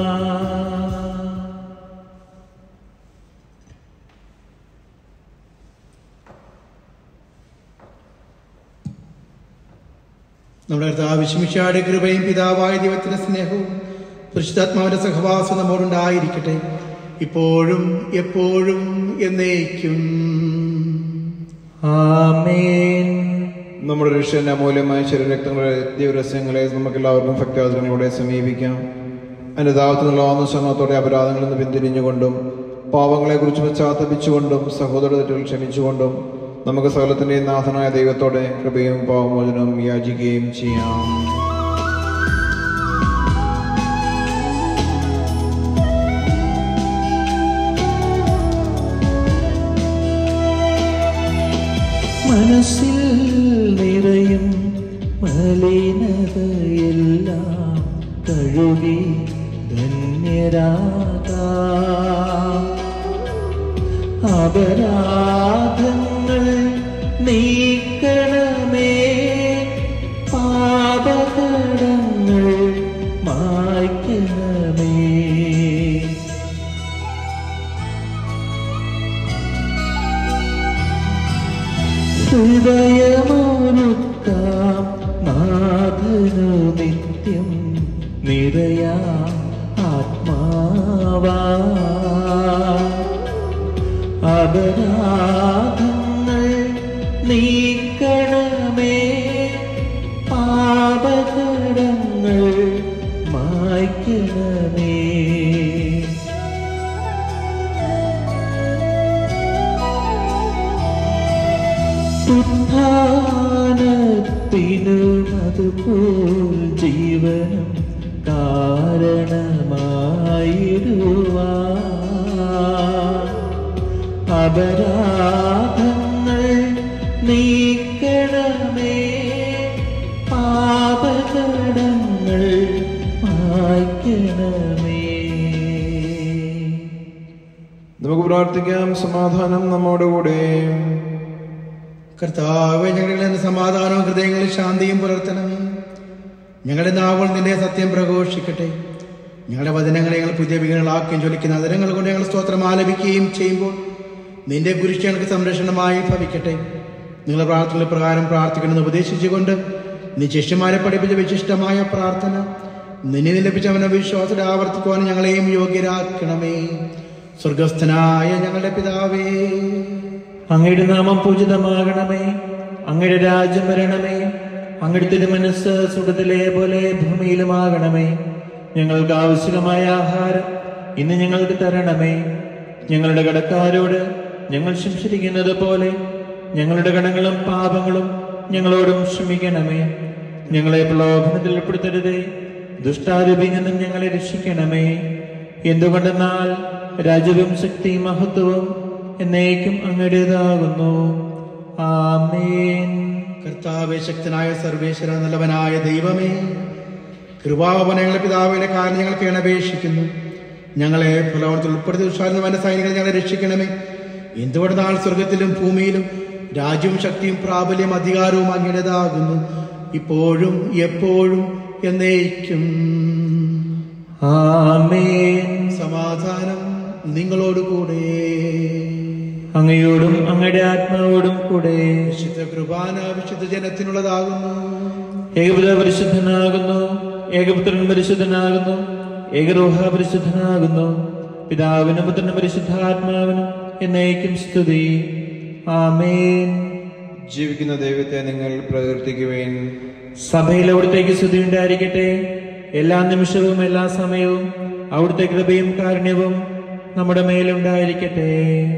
നമ്മുടെ കർത്താവ് വിശ്മിഷായുടെ കൃപയും പിതാവായ ദൈവത്തിന്റെ സ്നേഹവും പരിശുദ്ധാത്മാവിന്റെ സഹവാസം നമ്മോടുണ്ടായിരിക്കട്ടെ ഇപ്പോഴും എപ്പോഴും എന്നേക്കും
ആമേൻ
നമ്മുടെ രക്ഷന്റെ അമൂല്യമായ ശരീരരക്തങ്ങളുടെ ദിവരസ്യങ്ങളെ നമുക്ക് എല്ലാവർക്കും ഭക്താദരങ്ങളോടെ സമീപിക്കാം അതിന്റെ ദാവത്തിനുള്ള ആത്മശ്രമത്തോടെ അപരാധങ്ങളിൽ നിന്ന് പിന്തിരിഞ്ഞുകൊണ്ടും പാവങ്ങളെക്കുറിച്ച് പശ്ചാത്തപിച്ചുകൊണ്ടും സഹോദര തെറ്റുകൾ ക്ഷമിച്ചുകൊണ്ടും നമുക്ക് സകലത്തിന്റെയും നാഥനായ ദൈവത്തോടെ കൃപയും പാവമോചനവും യാചിക്കുകയും ചെയ്യാം
മനസ്സിൽ നിറയും മലിനതയെല്ലാം കഴുകി ധന്യരാകാം അപരാധങ്ങൾ നീക്കണമേ പാപകടങ്ങൾ മായ്ക്കണമേ ഹൃദയമൊരുക്കാം നാഥനു നിത്യം നിറയാ ആത്മാവാ അപരാധങ്ങൾ നീക്കണമേ പാപകടങ്ങൾ മായ്ക്കണമേ ഉത്ഥാനത്തിനും അതുപോൽ ജീവനം കാരണമായിടുവാ അപരാധങ്ങൾ നീക്കണമേ പാപകടങ്ങൾ മായ്ക്കണമേ
നമുക്ക് പ്രാർത്ഥിക്കാം സമാധാനം നമ്മോടുകൂടെ
കർത്താവ് ഞങ്ങളിൽ നിന്ന് സമാധാനവും ഹൃദയങ്ങളിൽ ശാന്തിയും പുലർത്തണമേ ഞങ്ങളുടെ നാവുകൾ നിന്റെ സത്യം പ്രഘോഷിക്കട്ടെ ഞങ്ങളുടെ വചനങ്ങളെ ഞങ്ങൾ പുതിയ വിഘടനങ്ങളാക്കുകയും ജ്വലിക്കുന്ന അതിരങ്ങൾ കൊണ്ട് ഞങ്ങൾ സ്തോത്രം ആലപിക്കുകയും ചെയ്യുമ്പോൾ നിന്റെ കുരിശ് ഞങ്ങൾക്ക് സംരക്ഷണമായി ഭവിക്കട്ടെ നിങ്ങളുടെ പ്രാർത്ഥന പ്രകാരം പ്രാർത്ഥിക്കണമെന്ന് ഉപദേശിച്ചുകൊണ്ട് നീ ശിഷ്യന്മാരെ പഠിപ്പിച്ച വിശിഷ്ടമായ പ്രാർത്ഥന നിന്നെ ലഭിച്ചവനെ വിശ്വാസത്തെ ആവർത്തിക്കുവാൻ ഞങ്ങളെയും യോഗ്യരാക്കണമേ സ്വർഗസ്ഥനായ ഞങ്ങളുടെ പിതാവേ
അങ്ങയുടെ നാമം പൂജിതമാകണമേ അങ്ങയുടെ രാജ്യം വരണമേ അങ്ങയുടെ തിരുമനസ് സുഖത്തിലെ പോലെ ഭൂമിയിലുമാകണമേ ഞങ്ങൾക്ക് ആവശ്യമായ ആഹാരം ഇന്ന് ഞങ്ങൾക്ക് തരണമേ ഞങ്ങളുടെ കടക്കാരോട് ഞങ്ങൾ ശംസിരിക്കുന്നത് പോലെ ഞങ്ങളുടെ കടങ്ങളും പാപങ്ങളും ഞങ്ങളോടും ക്ഷമിക്കണമേ ഞങ്ങളെ പ്രലോഭനത്തിൽ ഉൾപ്പെടുത്തരുതേ ദുഷ്ടാരൂപിൽ നിന്നും ഞങ്ങളെ രക്ഷിക്കണമേ എന്തുകൊണ്ടെന്നാൽ രാജ്യവും ശക്തിയും മഹത്വവും എന്നേക്കും അങ്ങയുടേതാകുന്നു ആമേൻ
കർത്താവെ ശക്തനായ സർവേശ്വര നല്ലവനായ ദൈവമേ കൃപാവനങ്ങളെ പിതാവിന്റെ കാരണം ഞങ്ങൾ കേണപേക്ഷിക്കുന്നു ഞങ്ങളെ പ്രലോഭനത്തിൽ ഉൾപ്പെടുത്തി ഉത്സാഹനവന്റെ സൈനികളെ ഞങ്ങളെ രക്ഷിക്കണമേ എന്തുകൊണ്ട് നാൾ സ്വർഗത്തിലും ഭൂമിയിലും രാജ്യവും ശക്തിയും പ്രാബല്യം അധികാരവും അങ്ങയുടേതാകുന്നു ഇപ്പോഴും എപ്പോഴും എന്നേക്കും
ആമേൻ
സമാധാനം നിങ്ങളോടുകൂടെ
അങ്ങയോടും അങ്ങയുടെ ആത്മാവോടും കൂടെ
വിശുദ്ധ കൃപാന വിശുദ്ധ ജനത്തിനുള്ളതാകുന്നു
ഏകപുത്ര പരിശുദ്ധനാകുന്നു ഏകപുത്രൻ പരിശുദ്ധനാകുന്നു ഏകരോഹ പരിശുദ്ധനാകുന്നു പിതാവിനും പുത്രനും പരിശുദ്ധാത്മാവിനും എന്നേക്കും സ്തുതി ആമേൻ
ജീവിക്കുന്ന ദൈവത്തെ നിങ്ങൾ പ്രകീർത്തിക്കുവേൻ
സഭയിൽ അവിടുത്തേക്ക് സ്തുതി ഉണ്ടായിരിക്കട്ടെ എല്ലാ നിമിഷവും എല്ലാ സമയവും അവിടുത്തെ കൃപയും കാരുണ്യവും നമ്മുടെ മേലുണ്ടായിരിക്കട്ടെ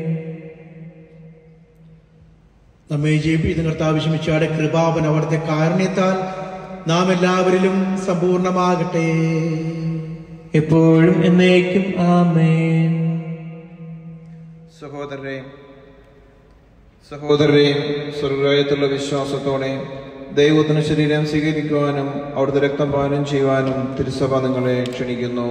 നമ്മെ ജീവിപ്പിക്കുന്ന കർത്താവ് ശമിച്ചാടെ കൃപാവൻ അവിടുത്തെ കാരുണ്യത്താൽ നാം എല്ലാവരിലും സമ്പൂർണമാകട്ടെ
എപ്പോഴും എന്നേക്കും ആമേൻ
സഹോദരരെ സഹോദരരെ സ്വർഗരാജ്യത്തുള്ള വിശ്വാസത്തോടെ ദൈവത്തിന് ശരീരം സ്വീകരിക്കുവാനും അവിടുത്തെ രക്തം പാനം ചെയ്യുവാനും തിരുസഭ നിങ്ങളെ ക്ഷണിക്കുന്നു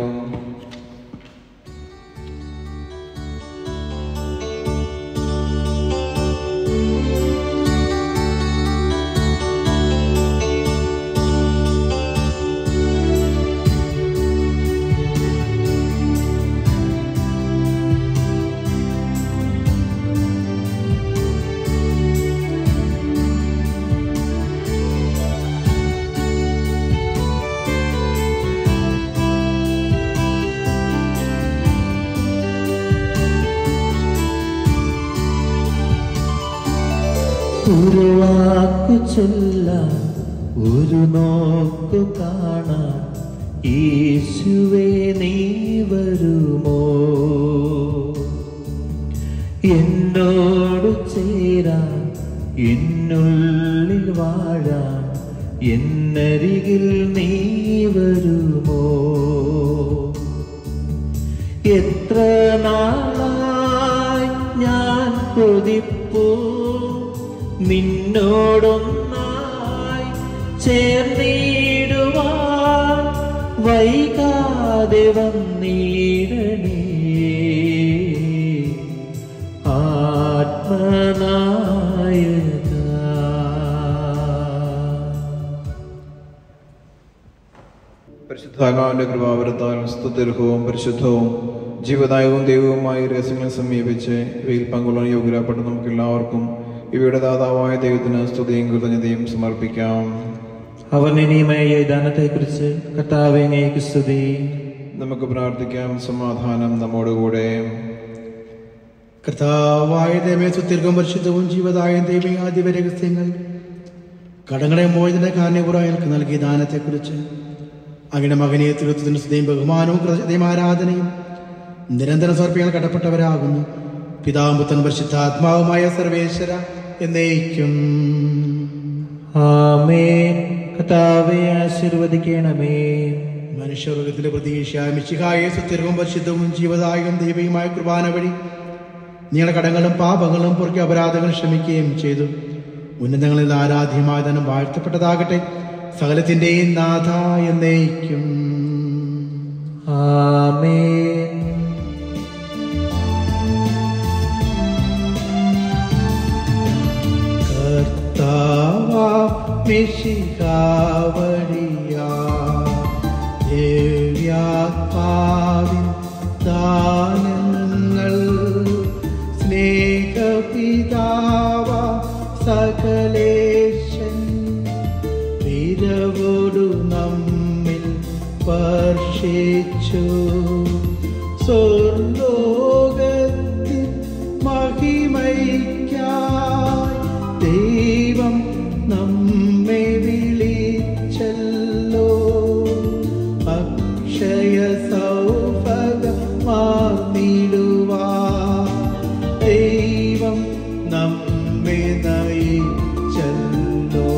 ഒരു വാക്കു ചൊല്ലാം ഒരു നോക്കു കാണാം യേശുവേ നീ വരുമോ എന്നോട് ചേരാൻ എന്നുള്ളിൽ വാഴാൻ എന്നരികിൽ നീ വരുമോ എത്ര നാളായി ഞാൻ കൊതിപ്പൂ നിന്നോടൊന്നായി ചേർന്നിടുവാൻ വൈകാതെ വന്നിടണേ ആത്മനായക
പരിശുദ്ധാത്മാവിന്റെ കൃപാവരത്താൽ സ്തുതിർഹവും പരിശുദ്ധവും ജീവദായകവും ദൈവവുമായ രഹസ്യങ്ങളെ സമീപിച്ച് ഇവയിൽ പങ്കുള്ള യോഗ്യരാപ്പെട്ട നമുക്ക് എല്ലാവർക്കും ഇവയുടെ ദാതാവായ ദൈവത്തിന് സ്തുതിയും കൃതജ്ഞതയും സമർപ്പിക്കാം
അവർണ്ണനീയമായ ഈ ദാനത്തെക്കുറിച്ച് കർത്താവെ അങ്ങേക്ക് സ്തുതി
നമുക്ക് പ്രാർത്ഥിക്കാം സമാധാനം നമ്മോടുകൂടെ
കർത്താവായ ദൈവമേ സുത്യർക്കും പരിശുദ്ധവും ജീവതായ ദൈവയാദിവ രഹസ്യങ്ങൾ കടങ്ങളെ മോചന കാരണപുറം എനിക്ക് നൽകിയ ദാനത്തെക്കുറിച്ച് അങ്ങനെ മകനെ തിരുത്തത്തിന് സ്തുതിയും ബഹുമാനവും കൃതജ്ഞതയും ആരാധനയും നിരന്തരം സമർപ്പിക്കാൻ കടപ്പെട്ടവരാകുന്നു പിതാവും പുത്രൻ പരിശുദ്ധാത്മാവുമായ സർവേശ്വര എന്നേക്കും
ആമേൻ കർത്താവെ ആശീർവദിക്കണമേ
മനുഷ്യവർഗത്തിന്റെ പ്രതീക്ഷയായ മിശിഹായെ സുത്യർവും പരിശുദ്ധവും ജീവദായകം ദൈവയുമായ കുർബാന വഴി നിങ്ങളുടെ കടങ്ങളും പാപങ്ങളും പുറകെ അപരാധങ്ങൾ ക്ഷമിക്കുകയും ചെയ്തു ഉന്നതങ്ങളിൽ ആരാധ്യമായ ധനം വാഴ്ത്തപ്പെട്ടതാകട്ടെ സകലത്തിന്റെയും നാഥ എന്നേക്കും
ആമേൻ
കർത്താവാ മിശിഹാവഴിയാ ദിവ്യാത്മാവിൻ ദാനങ്ങൾ സ്നേഹപിതാവ സകലേശൻ വിരവോടു നമ്മിൽ വർഷിച്ചു സ്വർലോകത്തിൻ മഹിമയ്ക്കായി ദൈവം നമ്മെ വിളിച്ചല്ലോ അക്ഷയ സൗഭഗമാർന്നിടുവാ ദൈവം നമ്മെ നയിച്ചല്ലോ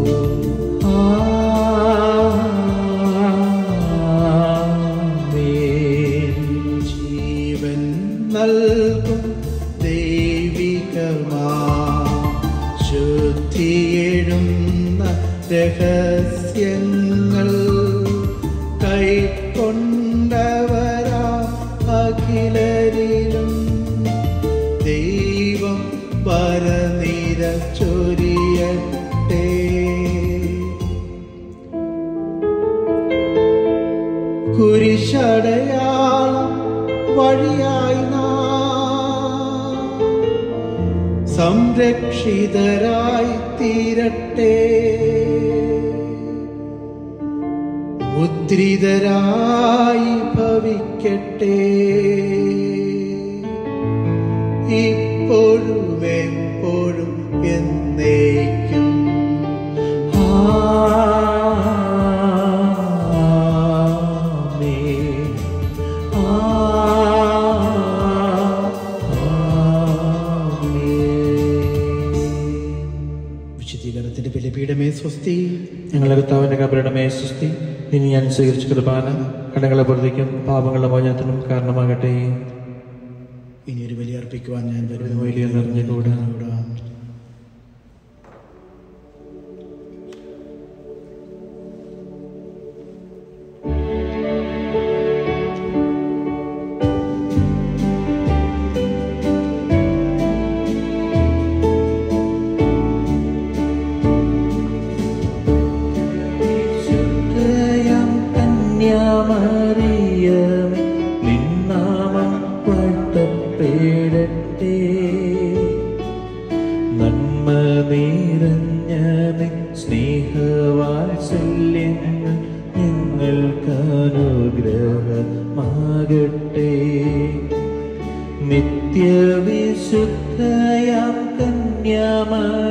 ആമേൻ
ജീവൻ നൽകും ദൈവികമാ ശുദ്ധിയെഴുന്ന രഹസ്യങ്ങൾ കൈക്കൊണ്ടവരാ അഖിലരിലും ദൈവം പരനിര ചൊരിയട്ടെ കുരിശടയാളം വഴിയായി നാം സംരക്ഷിതരായി തീരട്ടെ മുദ്രിതരായി ഭവിക്കട്ടെ ഇപ്പോഴും എപ്പോഴും എന്നേക്കും
ആമേൻ ആമേൻ
വിശുദ്ധീകരണത്തിന്റെ ബലിപീഠമേ സ്വസ്തി
ഞങ്ങളുടെ കർത്താവിന്റെ കബരുടെ സുസ്തി ഇനി ഞാൻ സ്വീകരിച്ച കുർബാന കടങ്ങളെ പ്രതിക്കും പാപങ്ങളുടെ മോചനത്തിനും കാരണമാകട്ടെ
ഇനി ഒരു ബലി അർപ്പിക്കുവാൻ ഞാൻ വരുന്നു
വലിയ നിറഞ്ഞ കൂടാ ശുദ്ധയാം കന്യാമറിയമേ നിന്നാമം വാഴ്ത്തപ്പെടട്ടെ നന്മ നിറഞ്ഞ നിൻ സ്നേഹവാത്സല്യങ്ങൾ ഞങ്ങൾക്ക് അനുഗ്രഹമാകട്ടെ നിത്യവിശുദ്ധയാം കന്യാമറിയമേ